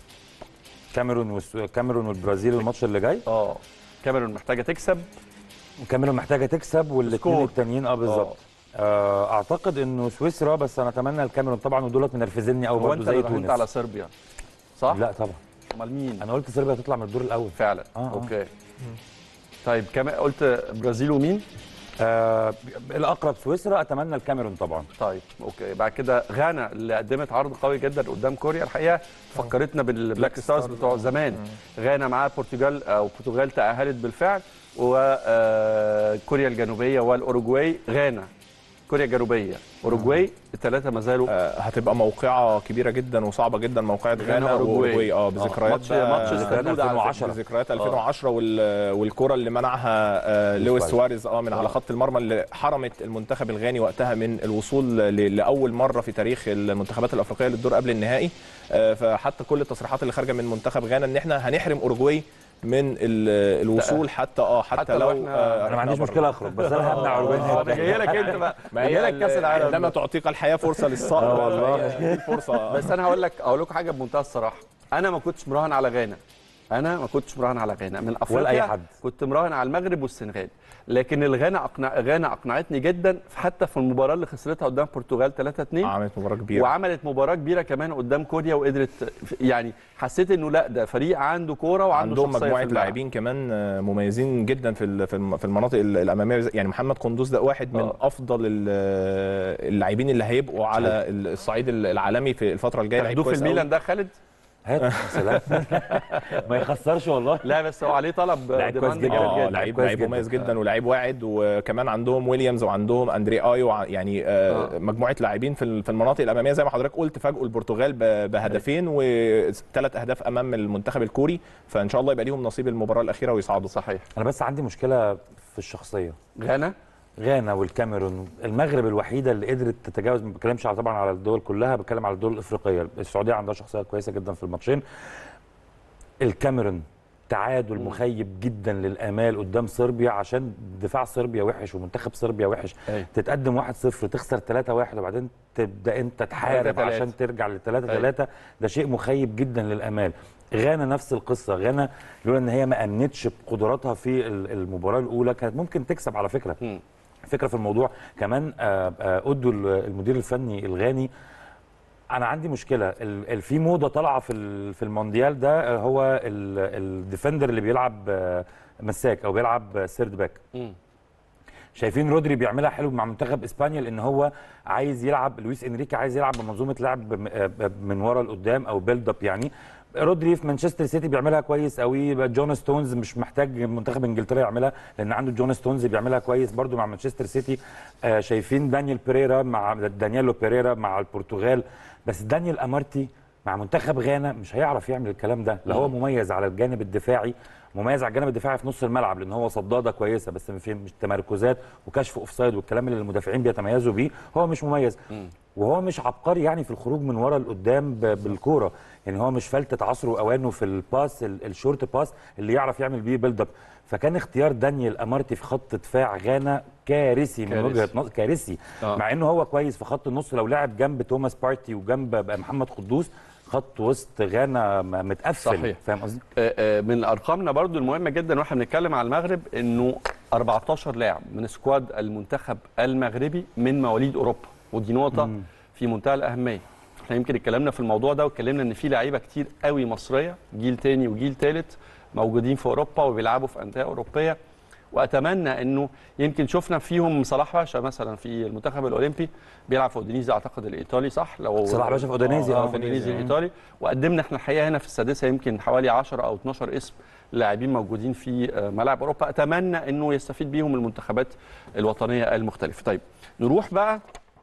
كاميرون والس- كاميرون والبرازيل الماتش اللي جاي اه كاميرون محتاجه تكسب كاميرون محتاجه تكسب والاثنين سكور. التانيين اه بالظبط آه، اعتقد انه سويسرا بس انا اتمنى الكاميرون طبعا ودولت منرفزني قوي هو برضه انت زي اللي راهنت تونس على صربيا صح؟ لا طبعا امال مين؟ انا قلت صربيا هتطلع من الدور الاول فعلا آه، آه. اوكي طيب كمان قلت برازيل ومين؟ آه الاقرب سويسرا اتمنى الكاميرون طبعا طيب اوكي بعد كده غانا اللي قدمت عرض قوي جدا قدام كوريا الحقيقه فكرتنا بالبلاك ستارز بتوع زمان غانا معاها البرتغال او البرتغال تاهلت بالفعل وكوريا الجنوبيه والاوروجواي غانا كوريا الجنوبيه اوروجواي الثلاثه ما زالوا آه، هتبقى موقعه كبيره جدا وصعبه جدا موقعه غانا غانا وأوروجواي. واوروجواي اه آه، بذكريات ماتش- بقى- ماتش ذكريات استنود على 2010. فكرة. ذكريات 2010 وال- والكره اللي منعها آه، لويس سواريز. سواريز اه من على خط المرمى اللي حرمت المنتخب الغاني وقتها من الوصول ل- لاول مره في تاريخ المنتخبات الافريقيه للدور قبل النهائي آه، فحتى كل التصريحات اللي خارجه من منتخب غانا ان احنا هنحرم اوروجواي من ال- الوصول حتى اه حتى, حتى لو لو إحنا- آه، انا ما عنديش بره. مشكله اخرج بس انا همنع آه، اوروجواي ده هناك. جاي لك انت بقى ما جاي هي لك كاس العالم عندما تعطيك الحياه فرصه للصقر آه والله. هي دي فرصه بس انا هقول لك اقول لكم حاجه بمنتهى الصراحه انا ما كنتش مراهن على غانا انا ما كنتش مراهن على غانا من افريقيا ولا أي حد. كنت مراهن على المغرب والسنغال لكن الغانا اقنع غانا اقنعتني جدا حتى في المباراه اللي خسرتها قدام البرتغال 3 2 عملت مباراه كبيره وعملت مباراه كبيره كمان قدام كوريا وقدرت يعني حسيت انه لا ده فريق عنده كوره وعنده عندهم شخصية مجموعه في الملعب. لاعبين كمان آه، مميزين جدا في ال- في الم- في المناطق ال- الاماميه يعني محمد قندوز ده واحد من آه. افضل ال- اللاعبين اللي هيبقوا على الصعيد العالمي في الفتره الجايه لعيب تاخدوه في كويس أوي. الميلان ده خالد هات سلام ما يخسرش والله لا بس هو عليه طلب لعيب كويس demand جدا. كبير اه جدا. لعيب كويس لعيب جدا. مميز جدا ولعيب واعد وكمان عندهم ويليامز وعندهم اندري ايو وع- يعني آه آه. مجموعه لاعبين في ال- في المناطق الاماميه زي ما حضرتك قلت فاجئوا البرتغال ب- بهدفين وثلاث اهداف امام المنتخب الكوري فان شاء الله يبقى ليهم نصيب المباراه الاخيره ويصعدوا صحيح انا بس عندي مشكله في الشخصيه غانا غانا والكاميرون المغرب الوحيده اللي قدرت تتجاوز ما بتكلمش على طبعا على الدول كلها بتكلم على الدول الافريقيه السعوديه عندها شخصيه كويسه جدا في الماتشين الكاميرون تعادل مخيب جدا للامال قدام صربيا عشان دفاع صربيا وحش ومنتخب صربيا وحش أيوة. تتقدم 1-0 تخسر 3-1 وبعدين تبدا انت تحارب 3-3. عشان ترجع ل 3-3 ده شيء مخيب جدا للامال غانا نفس القصه غانا لولا ان هي ما امنتش بقدراتها في ال- المباراه الاولى كانت ممكن تكسب على فكره مم. فكره في الموضوع كمان آه، آه، ادوا المدير الفني الغاني انا عندي مشكله ال- ال- في موضه طالعه في ال- في المونديال ده آه، هو ال- الديفندر اللي بيلعب آه، مساك او بيلعب سيرد باك مم. شايفين رودري بيعملها حلو مع منتخب اسبانيا لان هو عايز يلعب لويس انريكي عايز يلعب بمنظومه لعب م- آه، من ورا لقدام او بيلد اب يعني رودري في مانشستر سيتي بيعملها كويس قوي بقى جون ستونز مش محتاج منتخب انجلترا يعملها لان عنده جون ستونز بيعملها كويس برضو مع مانشستر سيتي آه شايفين دانيال بيريرا مع دانييلو بيريرا مع البرتغال بس دانيال امارتي مع منتخب غانا مش هيعرف يعمل الكلام ده لا هو مميز على الجانب الدفاعي مميز على الجانب الدفاعي في نص الملعب لان هو صداده كويسه بس في مش تمركزات وكشف اوفسايد والكلام اللي المدافعين بيتميزوا بيه هو مش مميز وهو مش عبقري يعني في الخروج من ورا لقدام ب- بالكوره يعني هو مش فلتة عصره واوانه في الباس ال- الشورت باس اللي يعرف يعمل بيه بيلد اب فكان اختيار دانيال امارتي في خط دفاع غانا كارثي من كارثي. وجهه نظر كارثي آه. مع انه هو كويس في خط النص لو لعب جنب توماس بارتي وجنب بقى محمد قدوس خط وسط غانا م- متقفل صحيح. فاهم قصدي؟ آه، آه، من ارقامنا برضو المهمه جدا واحنا بنتكلم على المغرب انه 14 لاعب من سكواد المنتخب المغربي من مواليد اوروبا ودي نقطه في منتهى الاهميه احنا يمكن اتكلمنا في الموضوع ده واتكلمنا ان في لعيبه كتير قوي مصريه جيل تاني وجيل تالت موجودين في اوروبا وبيلعبوا في انديه اوروبيه واتمنى انه يمكن شفنا فيهم صلاح باشا مثلا في المنتخب الاولمبي بيلعب في اودينيزي اعتقد الايطالي صح لو صلاح باشا في أودينيزي، اه آه. في اودينيزي الايطالي وقدمنا احنا الحقيقه هنا في السادسه يمكن حوالي 10 او 12 اسم لاعبين موجودين في آه، ملاعب اوروبا اتمنى انه يستفيد بيهم المنتخبات الوطنيه المختلفه طيب نروح بقى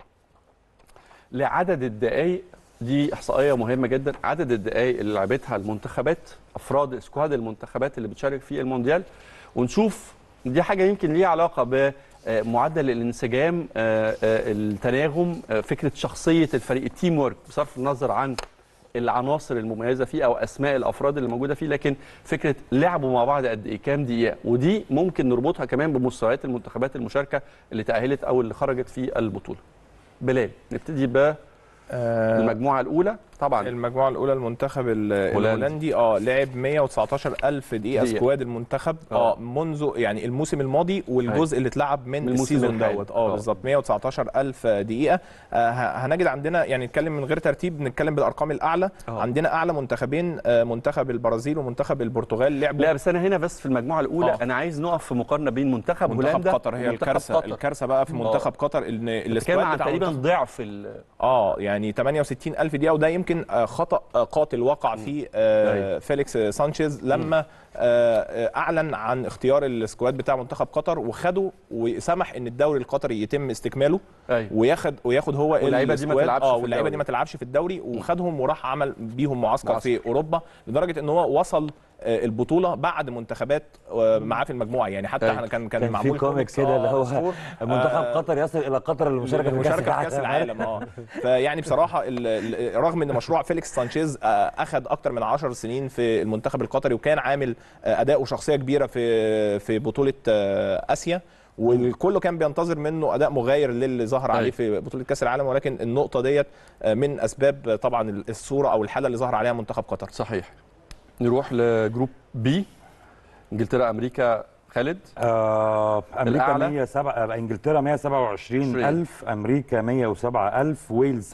لعدد الدقائق دي احصائيه مهمه جدا عدد الدقائق اللي لعبتها المنتخبات افراد سكواد المنتخبات اللي بتشارك في المونديال ونشوف دي حاجه يمكن ليها علاقه بمعدل الانسجام آه، آه، التناغم آه، فكره شخصيه الفريق التيم ورك بصرف النظر عن العناصر المميزه فيه او اسماء الافراد اللي موجوده فيه لكن فكره لعبوا مع بعض قد ايه كام دقيقه ودي ممكن نربطها كمان بمستويات المنتخبات المشاركه اللي تاهلت او اللي خرجت في البطوله بلال نبتدي بالمجموعه الاولى طبعا المجموعه الاولى المنتخب ال- الهولندي اه لعب 119 الف دقيقه دقيقة. سكواد المنتخب آه. اه منذ يعني الموسم الماضي والجزء اللي اتلعب من, من الموسم السيزون الحالي. دوت آه. اه بالظبط 119 الف دقيقه آه ه- هنجد عندنا يعني نتكلم من غير ترتيب نتكلم بالارقام الاعلى آه. عندنا اعلى منتخبين آه منتخب البرازيل ومنتخب البرتغال لعبوا لا بس انا هنا بس في المجموعه الاولى آه. انا عايز نقف في مقارنه بين منتخب, منتخب هولندا قطر هي ومنتخب الكارثه قطر. الكارثه بقى في منتخب قطر ان بتتكلم السكواد عن بتاع تقريبا منتخب ضعف ال- اه يعني 68 الف دقيقه وده يمكن آه، خطا آه، قاتل وقع فيه آه، أيوة. فيليكس سانشيز لما آه، آه، اعلن عن اختيار السكواد بتاع منتخب قطر وخده وسمح ان الدوري القطري يتم استكماله ايوه وياخد وياخد هو واللعيبة دي ما السكواد. تلعبش اه في واللعيبه دي الدوري. ما تلعبش في الدوري وخدهم وراح عمل بيهم معسكر, معسكر. في اوروبا لدرجه ان هو وصل آه، البطوله بعد منتخبات آه، معاه في المجموعه يعني حتى أيوة. احنا كان كان كان في معمول كوميك كوميكس، كده اللي آه، هو مشهور. منتخب آه، قطر يصل الى قطر للمشاركه في المشاركه في كاس العالم. العالم اه فيعني بصراحه ال- ال- رغم ان مشروع فيليكس سانشيز آه، اخذ اكتر من 10 سنين في المنتخب القطري وكان عامل آه، اداء وشخصيه كبيره في في بطوله آه، اسيا والكل كان بينتظر منه اداء مغاير للي ظهر عليه أيوة. في بطوله كاس العالم ولكن النقطه ديت آه، من اسباب آه، طبعا الصوره او الحاله اللي ظهر عليها منتخب قطر صحيح نروح لجروب بي انجلترا امريكا خالد آه امريكا الأعلى؟ 107 آه، انجلترا 127 الف امريكا 107 الف ويلز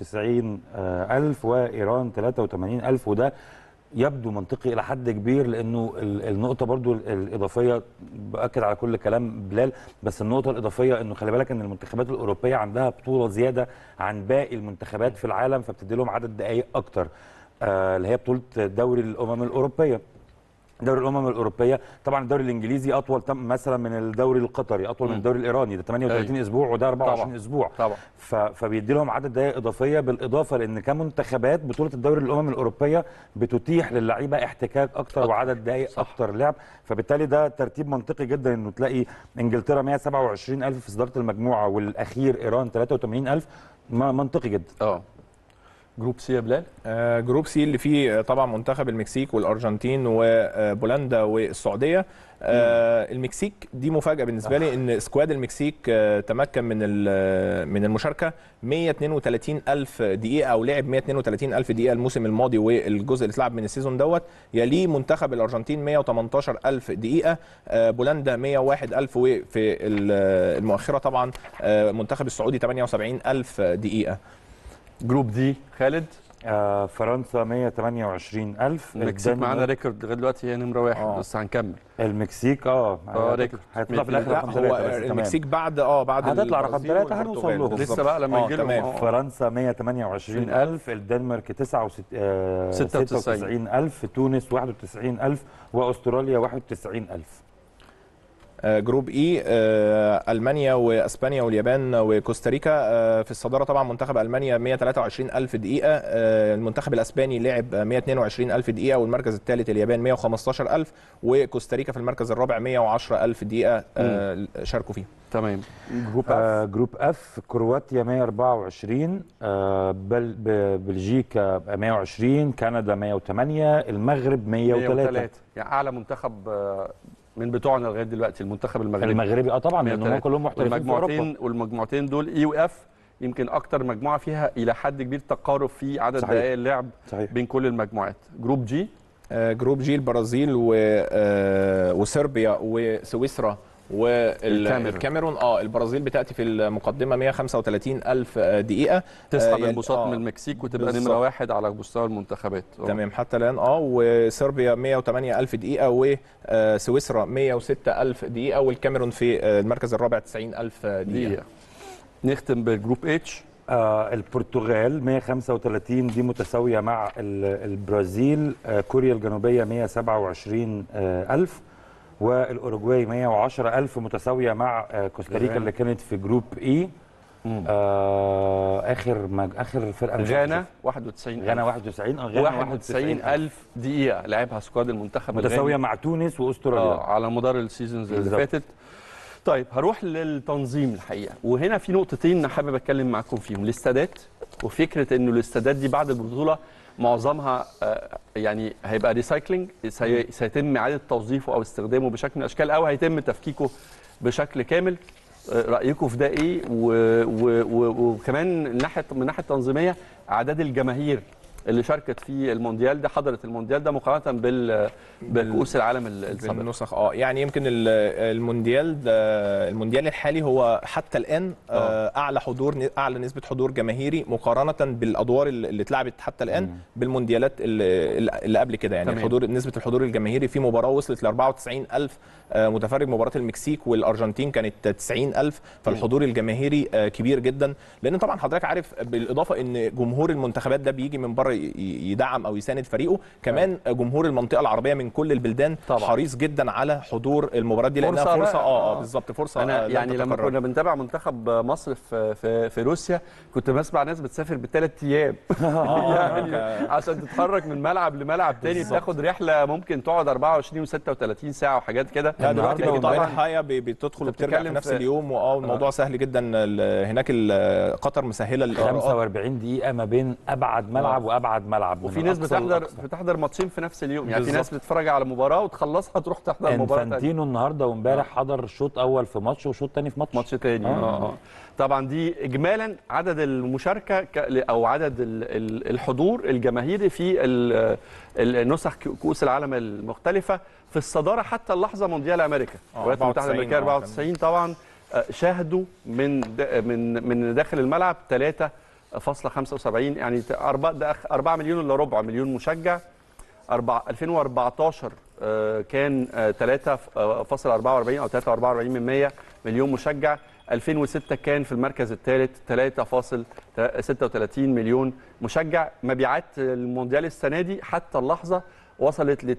97 آه، الف وايران 83 الف وده يبدو منطقي الى حد كبير لانه ال- النقطه برضو ال- الاضافيه باكد على كل كلام بلال بس النقطه الاضافيه انه خلي بالك ان المنتخبات الاوروبيه عندها بطوله زياده عن باقي المنتخبات في العالم فبتدي لهم عدد دقائق اكتر آه اللي هي بطوله دوري الامم الاوروبيه دوري الامم الاوروبيه طبعا الدوري الانجليزي اطول تم مثلا من الدوري القطري اطول من مم. الدوري الايراني ده 38 أيوة. اسبوع وده 24 طبعاً. اسبوع طبعا ف... فبيدي لهم عدد دقائق اضافيه بالاضافه لان كمنتخبات بطوله الدوري الامم الاوروبيه بتتيح للعيبه احتكاك اكتر أكتر. وعدد دقائق صح. اكتر لعب فبالتالي ده ترتيب منطقي جدا انه تلاقي انجلترا 127000 في صداره المجموعه والاخير ايران 83000 ما منطقي جدا اه جروب سي يا بلال آه، جروب سي اللي فيه آه، طبعا منتخب المكسيك والارجنتين وبولندا والسعوديه آه، المكسيك دي مفاجاه بالنسبه لي ان سكواد المكسيك آه، تمكن من ال- من المشاركه 132 الف دقيقه او لعب 132 الف دقيقه الموسم الماضي والجزء اللي اتلعب من السيزون دوت يليه منتخب الارجنتين 118 الف دقيقه آه، بولندا 101 الف وفي ال- المؤخره طبعا آه، منتخب السعودي 78 الف دقيقه جروب دي خالد آه فرنسا 128000 المكسيك الدنمارك- معانا ريكورد لغايه دلوقتي هي نمره واحد آه. بس هنكمل المكسيك اه آه، ريكورد. هيطلع في الاخر لا رقم هو ثلاثة بس تمام. المكسيك بعد اه بعد هتطلع رقم البرازيل ثلاثة هنوصل والبرتغال لهم. بالظبط. لسه بقى لما آه، يجي لهم تمام. آه. فرنسا 128000 الدنمارك 69 96. 96000 تونس 91000 واستراليا 91000 آه، جروب اي آه، المانيا واسبانيا واليابان وكوستاريكا آه، في الصداره طبعا منتخب المانيا 123 الف دقيقه آه، المنتخب الاسباني لعب 122 الف دقيقه والمركز الثالث اليابان 115 الف وكوستاريكا في المركز الرابع 110 الف دقيقه آه، شاركوا فيه تمام جروب اف آه جروب اف كرواتيا 124 آه بل ب- بلجيكا 120 كندا 108 المغرب 103 103 يعني اعلى منتخب آه، من بتوعنا لغايه دلوقتي المنتخب المغربي المغربي اه طبعا لان هم 103. كلهم محترفين في اوروبا والمجموعتين والمجموعتين دول اي واف يمكن اكتر مجموعه فيها الى حد كبير تقارب في عدد صحيح. دقائق اللعب صحيح بين كل المجموعات جروب جي آه، جروب جي البرازيل و- آه، وصربيا وسويسرا الكاميرون. والكاميرون اه البرازيل بتاتي في المقدمه 135 الف دقيقه تسحب يعني- البساط آه، من المكسيك وتبقى بالظبط. نمره واحد على مستوى المنتخبات آه. تمام حتى الان اه وصربيا 108 الف دقيقه وسويسرا 106 الف دقيقه والكاميرون في آه، المركز الرابع 90 الف دقيقه دقيقه نختم بالجروب اتش آه البرتغال 135 دي متساويه مع ال- البرازيل آه كوريا الجنوبيه 127 آه الف والاوروجواي 110 الف متساويه مع آه كوستاريكا غانا. اللي كانت في جروب اي آه اخر مج... اخر فرقه مش غانا عارف. 91 غانا 91 اه غانا 91 ألف دقيقة لعبها سكواد المنتخب متساويه الغاني. مع تونس آه واستراليا على مدار السيزونز اللي بالظبط. فاتت طيب هروح للتنظيم الحقيقة وهنا في نقطتين حابب اتكلم معاكم فيهم الاستادات وفكرة انه الاستادات دي بعد البطولة معظمها آه، يعني هيبقى ريسايكلينج سي- سيتم اعادة توظيفه او استخدامه بشكل من الاشكال او هيتم تفكيكه بشكل كامل آه، رايكم في ده ايه و- و- و- وكمان من ناحيه من الناحيه التنظيميه اعداد الجماهير اللي شاركت في المونديال ده حضرت المونديال ده مقارنه بال بكؤوس العالم ال- السابقه بالنسخ اه يعني يمكن ال- المونديال ده المونديال الحالي هو حتى الان آه، اعلى حضور اعلى نسبه حضور جماهيري مقارنه بالادوار اللي اللي اتلعبت حتى الان بالمونديالات اللي, اللي قبل كده يعني تمام. الحضور نسبه الحضور الجماهيري في مباراه وصلت ل 94 الف آه، متفرج مباراه المكسيك والارجنتين كانت 90 الف فالحضور الجماهيري آه، كبير جدا لان طبعا حضرتك عارف بالاضافه ان جمهور المنتخبات ده بيجي من بره ي- يدعم او يساند فريقه كمان جمهور المنطقه العربيه من كل البلدان طبعاً. حريص جدا على حضور المباراه دي لانها فرصة فرصه بقى. اه آه. اه بالظبط فرصه انا آه، لن يعني لما تتكرر. كنا بنتابع منتخب مصر في في, في روسيا كنت بسمع ناس بتسافر بالثلاث ايام يعني عشان تتحرك من ملعب لملعب تاني بتاخد رحله ممكن تقعد 24 و36 ساعه وحاجات كده لا دلوقتي النهاردة بقت طبعاً طبعا حياه بتدخل وبترجع في بتتكلم نفس في- اليوم واه الموضوع سهل جدا ال- هناك ال- قطر مسهله الاجراءات 45 دقيقه ما بين ابعد ملعب وابعد ملعب وفي من ناس أقصى بتحضر لأقصى. بتحضر ماتشين في نفس اليوم يعني في بالظبط. ناس بتتفرج على مباراه وتخلصها تروح تحضر مباراه تانية انفانتينو النهارده وامبارح حضر شوط اول في ماتش وشوط تاني في ماتش ماتش تاني آه. اه اه طبعا دي اجمالا عدد المشاركه ك- او عدد ال- ال- الحضور الجماهيري في ال- ال- نسخ ك- كؤوس العالم المختلفه في الصداره حتى اللحظه مونديال امريكا آه، الولايات المتحده 94 الامريكيه آه، 94 طبعا آه، شاهدوا من د- من من داخل الملعب 3.75 يعني 4 4 مليون الا ربع مليون مشجع 4 2014 آه، كان آه، 3.44 او 3.44 من 100 مليون مشجع 2006 كان في المركز الثالث 3.36 مليون مشجع مبيعات المونديال السنه دي حتى اللحظه وصلت ل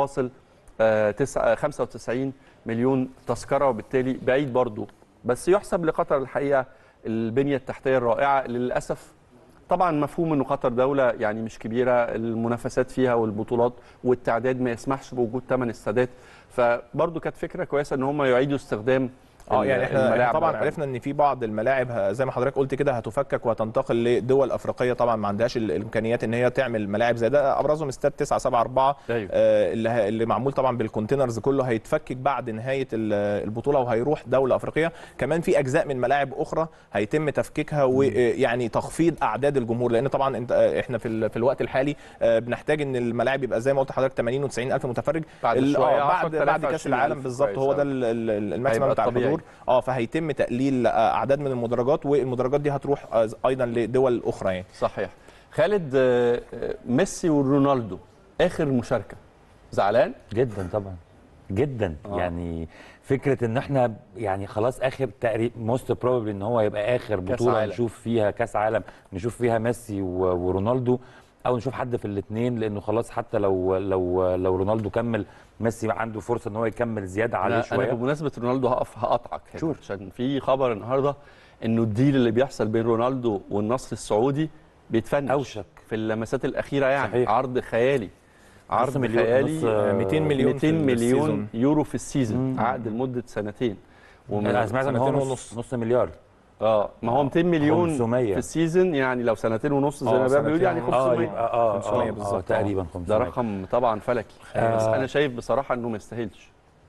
2.95 مليون تذكره وبالتالي بعيد برضو بس يحسب لقطر الحقيقه البنيه التحتيه الرائعه للاسف طبعا مفهوم انه قطر دوله يعني مش كبيره المنافسات فيها والبطولات والتعداد ما يسمحش بوجود ثمان استادات فبرضه كانت فكره كويسه ان هم يعيدوا استخدام اه ال- يعني احنا, احنا الملاعب طبعا مرة عرفنا ان في بعض الملاعب ه- زي ما حضرتك قلت كده هتفكك وهتنتقل لدول افريقيه طبعا ما عندهاش ال- الامكانيات ان هي تعمل ملاعب زي ده ابرزهم استاد 974 أيوة. آه اللي ه- اللي معمول طبعا بالكونتينرز كله هيتفكك بعد نهايه ال- البطوله وهيروح دوله افريقيه كمان في اجزاء من ملاعب اخرى هيتم تفكيكها ويعني تخفيض اعداد الجمهور لان طبعا انت آه، احنا في ال- في الوقت الحالي آه، بنحتاج ان الملاعب يبقى زي ما قلت لحضرتك 80 و90 الف متفرج بعد ال- شوية آه، بعد 10,000 بعد كاس 20,000 العالم بالظبط كويس هو ده أوي. ال- ال- الماكسيمم هيبقى بتاع الطبيعي. الحضور اه فهيتم تقليل آه، اعداد من المدرجات والمدرجات دي هتروح آه، ايضا لدول اخرى يعني صحيح خالد آه، آه، ميسي ورونالدو اخر مشاركه زعلان جدا طبعا جدا آه. آه. يعني فكره ان احنا يعني خلاص اخر تقريب موست بروبلي ان هو يبقى اخر بطوله عالم. نشوف فيها كاس عالم نشوف فيها ميسي و- ورونالدو او نشوف حد في الاثنين لانه خلاص حتى لو لو لو رونالدو كمل ميسي عنده فرصه ان هو يكمل زياده عليه انا, أنا شويه بمناسبه رونالدو هقف هقطعك هنا شور. عشان في خبر النهارده انه الديل اللي بيحصل بين رونالدو والنصر السعودي بيتفنش أوشك. في اللمسات الاخيره يعني صحيح. عرض خيالي عرض مليون- خيالي نص- آه، 200 مليون 200 في مليون السيزون. يورو في السيزون مم. عقد لمده سنتين انا سمعت ان هو سنتين نص, ونص. نص مليار اه ما هو 200 مليون 500. في السيزون يعني لو سنتين ونص زي آه، ما بقى بيقول سنتين يعني ونص. اه 500 يبقى اه 500 اه, آه بالظبط. تقريبا 500 ده رقم طبعا فلكي بس آه. انا شايف بصراحه انه ما يستاهلش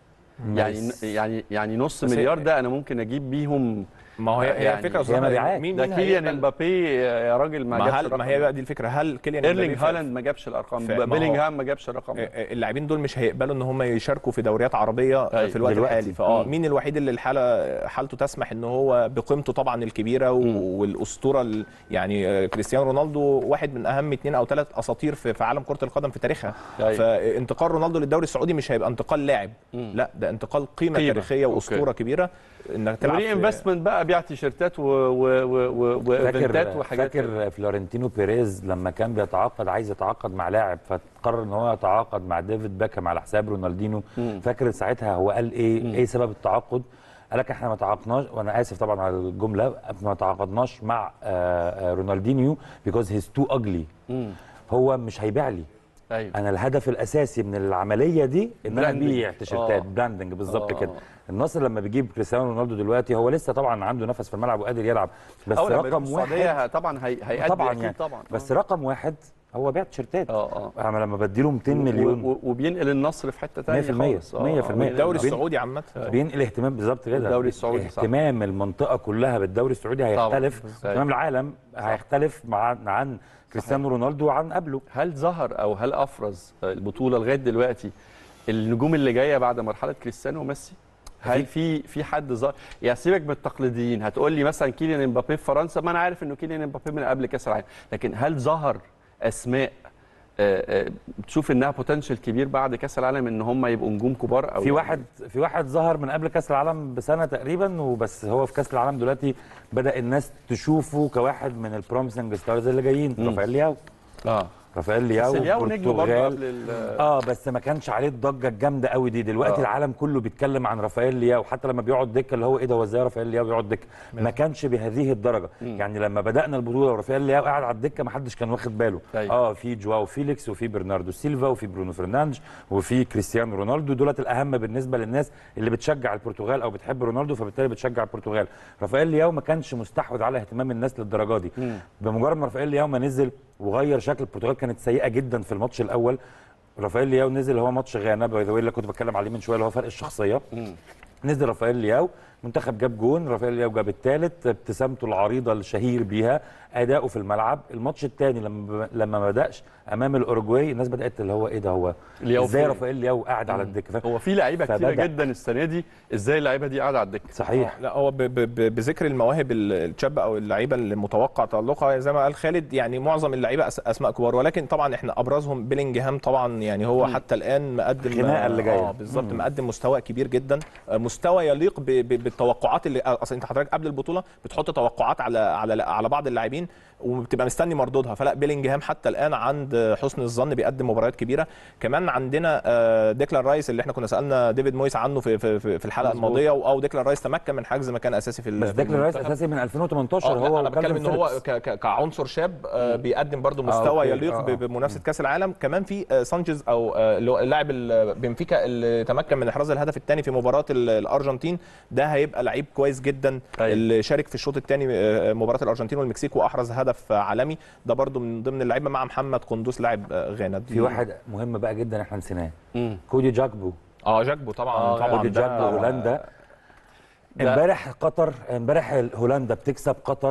يعني بس- يعني يعني نص بس هي- مليار ده انا ممكن اجيب بيهم ما هو هي هي يعني الفكره هي أستاذ مبيعات. أحمد، مين ده مين كيليان هيقبل- امبابي يا راجل ما ما, جابش هل الرقم ما هي ده. بقى دي الفكره هل كيليان ايرلينج امبابي في- هالاند ما جابش الارقام في- ما هو- بيلينغهام ما جابش الرقم ده اللاعبين دول مش هيقبلوا ان هم يشاركوا في دوريات عربيه أيوة، في الوقت دلوقتي. الحالي فاه مم. مين الوحيد اللي الحاله حالته تسمح ان هو بقيمته طبعا الكبيره و- مم. والاسطوره ال- يعني آه، كريستيانو رونالدو واحد من اهم اثنين او ثلاث اساطير في في عالم كره القدم في تاريخها أيوة. فانتقال رونالدو للدوري السعودي مش هيبقى انتقال لاعب مم. لا ده انتقال قيمه, قيمة. تاريخيه أوكي. واسطوره كبيره انك تلعب وري في- انفستمنت بقى بيع تيشيرتات و- و- و- و- وايفنتات فاكر وحاجات فاكر فلورنتينو بيريز لما كان بيتعاقد عايز يتعاقد مع لاعب فقرر ان هو يتعاقد مع ديفيد باكام على حساب رونالدينيو مم. فاكر ساعتها هو قال ايه مم. ايه سبب التعاقد قال لك احنا ما تعاقدناش وانا اسف طبعا على الجمله ما تعاقدناش مع آه، آه، رونالدينيو بيكوز هيز تو اجلي مم. هو مش هيبيع لي ايوه انا الهدف الاساسي من العمليه دي ان انا براندنج. ابيع تيشيرتات آه. براندنج بالظبط آه. كده النصر لما بيجيب كريستيانو رونالدو دلوقتي هو لسه طبعا عنده نفس في الملعب وقادر يلعب بس أو لما يروح رقم السعودية واحد طبعا هي هيأدي طبعا أكيد يعني طبعا بس آه. رقم واحد هو بيع تيشيرتات اه اه انا لما بديله 200 مليون و- و- وبينقل النصر في حته ثانيه 100% 100% الدوري بين- السعودي عامه بينقل اهتمام بالظبط كده الدوري السعودي، صح. اهتمام المنطقه كلها بالدوري السعودي هيختلف بالظبط. اهتمام العالم هيختلف مع عن كريستيانو رونالدو وعن قبله هل ظهر او هل افرز البطوله لغايه دلوقتي النجوم اللي جايه بعد مرحله كريستيانو وميسي هل في في حد ظهر يعني سيبك من التقليديين هتقول لي مثلا كيليان امبابي في فرنسا ما انا عارف انه كيليان امبابي من قبل كاس العالم لكن هل ظهر اسماء آه، آه، تشوف انها بوتنشال كبير بعد كاس العالم ان هم يبقوا نجوم كبار او في واحد في واحد ظهر من قبل كاس العالم بسنه تقريبا وبس هو في كاس العالم دلوقتي بدا الناس تشوفه كواحد من البروميسنج ستارز اللي جايين مم. رافائيل لياو اه رافائيل بس لياو الياو نجم برضه البرتغال. قبل ال- اه بس ما كانش عليه الضجه الجامده قوي دي دلوقتي آه. آه. العالم كله بيتكلم عن رافائيل لياو حتى لما بيقعد دكه اللي هو ايه ده هو ازاي رافائيل لياو بيقعد دكه ما كانش بهذه الدرجه مم. يعني لما بدانا البطوله ورافائيل لياو قاعد على الدكه ما حدش كان واخد باله أيوة. اه في جواو فيليكس وفي برناردو سيلفا وفي برونو فرنانديز وفي كريستيانو رونالدو دولت الاهم بالنسبه للناس اللي بتشجع البرتغال او بتحب رونالدو فبالتالي بتشجع البرتغال رافائيل لياو ما كانش مستحوذ على اهتمام الناس للدرجه دي مم. بمجرد ما رافائيل لياو ما نزل وغير شكل البرتغال كانت سيئه جدا في الماتش الاول رافائيل لياو نزل هو ماتش غانا باي ذا اللي كنت بتكلم عليه من شويه اللي هو فرق الشخصيه مم. نزل رافائيل لياو منتخب جاب جون رافائيل لياو جاب الثالث ابتسامته العريضه الشهير بيها اداؤه في الملعب الماتش الثاني لما لما ما بداش امام الاوروجواي الناس بدات اللي هو ايه ده هو لياو ازاي فين؟ رافائيل لياو قاعد على الدكه فاهم؟ هو في لعيبه كتيره فبدأ. جدا السنه دي ازاي اللعيبه دي قاعده على الدكه صحيح لا هو ب- ب- ب- بذكر المواهب ال- الشابه او اللعيبه اللي متوقع تالقها زي ما قال خالد يعني معظم اللعيبه أس- اسماء كبار ولكن طبعا احنا ابرزهم بيلينجهام طبعا يعني هو حتى الان مقدم الخناقة اللي جاية. اه بالظبط مم. مقدم مستوى كبير جدا آه، مستوى يليق ب- ب- بالتوقعات اللي اصل انت حضرتك قبل البطوله بتحط توقعات على على على بعض اللاعبين وبتبقى مستني مردودها فلا بيلينجهام حتى الان عند حسن الظن بيقدم مباريات كبيره كمان عندنا آه، ديكلان رايس اللي احنا كنا سالنا ديفيد مويس عنه في في في في الحلقه مظبوط. الماضيه او ديكلان رايس تمكن من حجز مكان اساسي في ال- بس في ديكلان رايس المنتخب. اساسي من 2018 اه هو لا انا بتكلم وكالفين ان هو فيليبس. ك- ك- كعنصر شاب آه، بيقدم برضو مستوى أوكي. يليق آه، ب- آه. بمنافسه كاس العالم كمان في آه، سانشيز او آه، اللي هو اللاعب ال- بنفيكا اللي تمكن من احراز الهدف الثاني في مباراه ال- الارجنتين ده هيبقى لعيب كويس جدا أيوة. اللي شارك في الشوط الثاني مباراه الارجنتين والمكسيك واحرز هدف آه، عالمي ده برضو من ضمن اللعيبه مع محمد قندوس لاعب آه، غانا في واحد مهم بقى جدا احنا نسيناه مم. كودي جاكبو اه جاكبو طبعا آه، طبعا كودي ده- جاكبو هولندا ده- امبارح قطر امبارح هولندا بتكسب قطر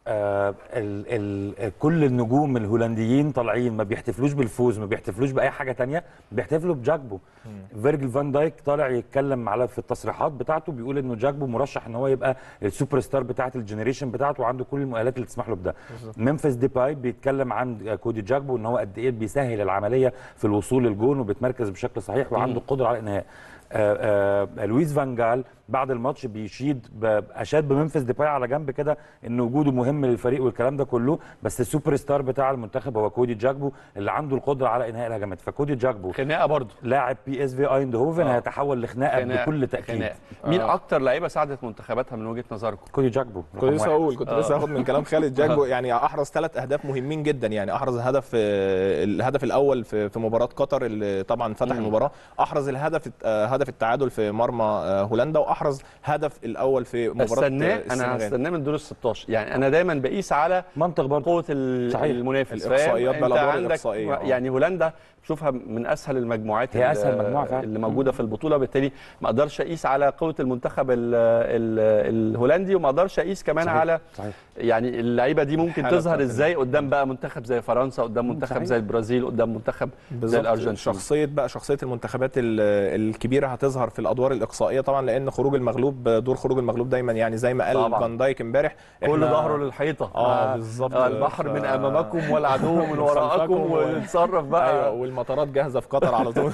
آه ال ال كل النجوم الهولنديين طالعين ما بيحتفلوش بالفوز ما بيحتفلوش باي حاجه تانية بيحتفلوا بجاكبو فيرجل فان دايك طالع يتكلم على في التصريحات بتاعته بيقول انه جاكبو مرشح ان هو يبقى السوبر ستار بتاعه الجنريشن بتاعته وعنده كل المؤهلات اللي تسمح له بده ممفيس ديباي بيتكلم عن كودي جاكبو ان هو قد ايه بيسهل العمليه في الوصول للجون وبيتمركز بشكل صحيح وعنده القدره على الانهاء آه آه لويس فانجال بعد الماتش بيشيد ب- اشاد بمنفذ ديباي على جنب كده ان وجوده مهم للفريق والكلام ده كله بس السوبر ستار بتاع المنتخب هو كودي جاكبو اللي عنده القدره على انهاء الهجمات فكودي جاكبو خناقه برضه لاعب بي اس في ايندهوفن آه. هيتحول لخناقه خناقة- بكل تاكيد خناقة. مين اكتر لعيبه ساعدت منتخباتها من وجهه نظركم كودي جاكبو كنت رقم لسه واحد. اقول كنت لسه هاخد من كلام خالد جاكبو يعني احرز ثلاث اهداف مهمين جدا يعني احرز هدف آه، الهدف الاول في في مباراه قطر اللي طبعا فتح المباراه احرز الهدف آه، هدف التعادل في مرمى آه، هولندا واحرز هدف الاول في مباراه استناه آه، انا السنغال هستناه من دور ال 16 يعني انا دايما بقيس على منطق برضه قوه ال- صحيح. المنافس الإقصائيات فاهم؟ بقى، انت الأدوار عندك الإقصائية، آه. يعني هولندا بشوفها من اسهل المجموعات هي ال- أسهل مجموعة فعلا. اللي موجوده في البطوله بالتالي ما اقدرش اقيس على قوه المنتخب ال ال الهولندي وما اقدرش اقيس كمان صحيح. على صحيح يعني اللعيبه دي ممكن الحالة تظهر بتاعت ازاي قدام بقى منتخب زي فرنسا قدام منتخب صحيح. زي البرازيل قدام منتخب زي بالظبط الارجنتين شخصيه بقى شخصيه المنتخبات ال- الكبيره هتظهر في الادوار الاقصائيه طبعا لان خروج المغلوب دور خروج المغلوب دايما يعني زي ما قال طبعاً. فان دايك امبارح كل إحنا- ظهره للحيطه اه بالظبط آه، البحر من ف- امامكم والعدو من وراءكم خلفكم و- ونتصرف بقى ايوه والمطارات جاهزه في قطر على طول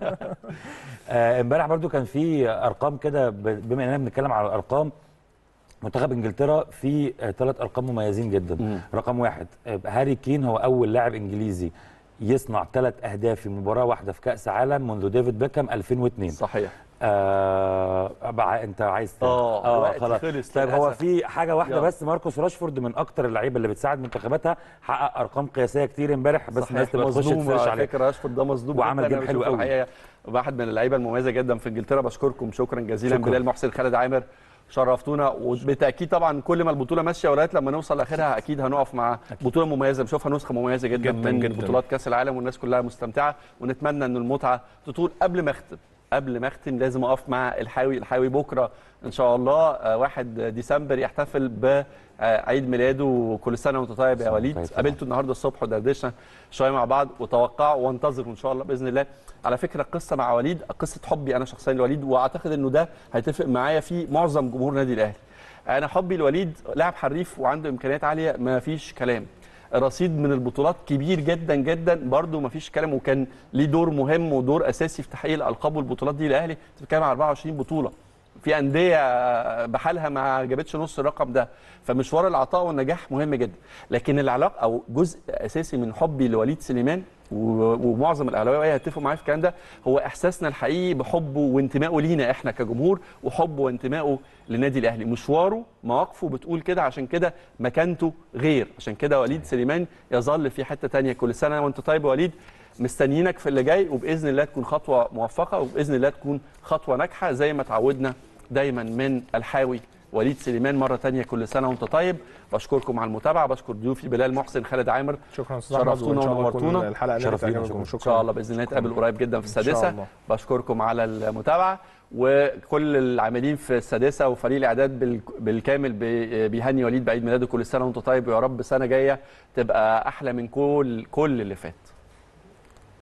آه، امبارح برضو كان في ارقام كده ب- بما اننا بنتكلم على الارقام منتخب انجلترا في ثلاث ارقام مميزين جدا مم. رقم واحد آه، هاري كين هو اول لاعب انجليزي يصنع ثلاث اهداف في مباراه واحده في كاس عالم منذ ديفيد بيكهام 2002 صحيح آه بقى انت عايز ت- آه، الوقت خلص طيب هو للأسف. في حاجه واحده يلا. بس ماركوس راشفورد من اكتر اللعيبه اللي بتساعد منتخباتها حقق ارقام قياسيه كتير امبارح بس الناس تبقى تخش مظلوم تسيرش على عليه فكره راشفورد ده مظلوم وعمل جداً. جيم أنا حلو بشوفه قوي. الحقيقه واحد من اللعيبه المميزه جدا في انجلترا بشكركم شكرا جزيلا شكراً. بلال محسن خالد عامر شرفتونا وبالتاكيد طبعا كل ما البطوله ماشيه ولغايه لما نوصل لاخرها اكيد هنقف مع بطوله مميزه بنشوفها نسخه مميزه جدا, جداً من جداً. بطولات كاس العالم والناس كلها مستمتعه ونتمنى ان المتعه تطول قبل ما اختم قبل ما اختم لازم اقف مع الحاوي الحاوي بكره ان شاء الله آه، 1 ديسمبر يحتفل بعيد ميلاده وكل سنه وانت طيب يا وليد طيب طبعاً. قابلته النهارده الصبح ودردشنا شويه مع بعض وتوقعوا وانتظروا ان شاء الله باذن الله على فكره قصه مع وليد قصه حبي انا شخصيا لوليد واعتقد انه ده هيتفق معايا في معظم جمهور نادي الاهلي انا حبي لوليد لاعب حريف وعنده امكانيات عاليه ما فيش كلام رصيد من البطولات كبير جدا جدا برده ما فيش كلام وكان ليه دور مهم ودور اساسي في تحقيق الالقاب والبطولات دي للاهلي انت بتتكلم على 24 بطوله في انديه بحالها ما جابتش نص الرقم ده فمشوار العطاء والنجاح مهم جدا لكن العلاقه او جزء اساسي من حبي لوليد سليمان و- ومعظم الاهلاويه هيتفقوا معايا في الكلام ده هو احساسنا الحقيقي بحبه وانتمائه لينا احنا كجمهور وحبه وانتمائه للنادي الاهلي مشواره مواقفه بتقول كده عشان كده مكانته غير عشان كده وليد سليمان يظل في حته تانية كل سنه وانت طيب يا وليد مستنيينك في اللي جاي وباذن الله تكون خطوه موفقه وباذن الله تكون خطوه ناجحه زي ما تعودنا دايما من الحاوي وليد سليمان مره تانية كل سنه وانت طيب بشكركم على المتابعه بشكر ضيوفي بلال محسن خالد عامر شكرا استاذ احمد شرفتونا وان شاء الله تكون ونورتونا. الحلقه شرف نالت لينا، اعجابكم شكراً. ان شاء الله باذن الله نتقابل قريب جدا في شاء السادسه الله. بشكركم على المتابعه وكل العاملين في السادسه وفريق الاعداد بال- بالكامل بي- بيهني وليد بعيد ميلاده كل سنه وانت طيب ويا رب سنه جايه تبقى احلى من كل كل اللي فات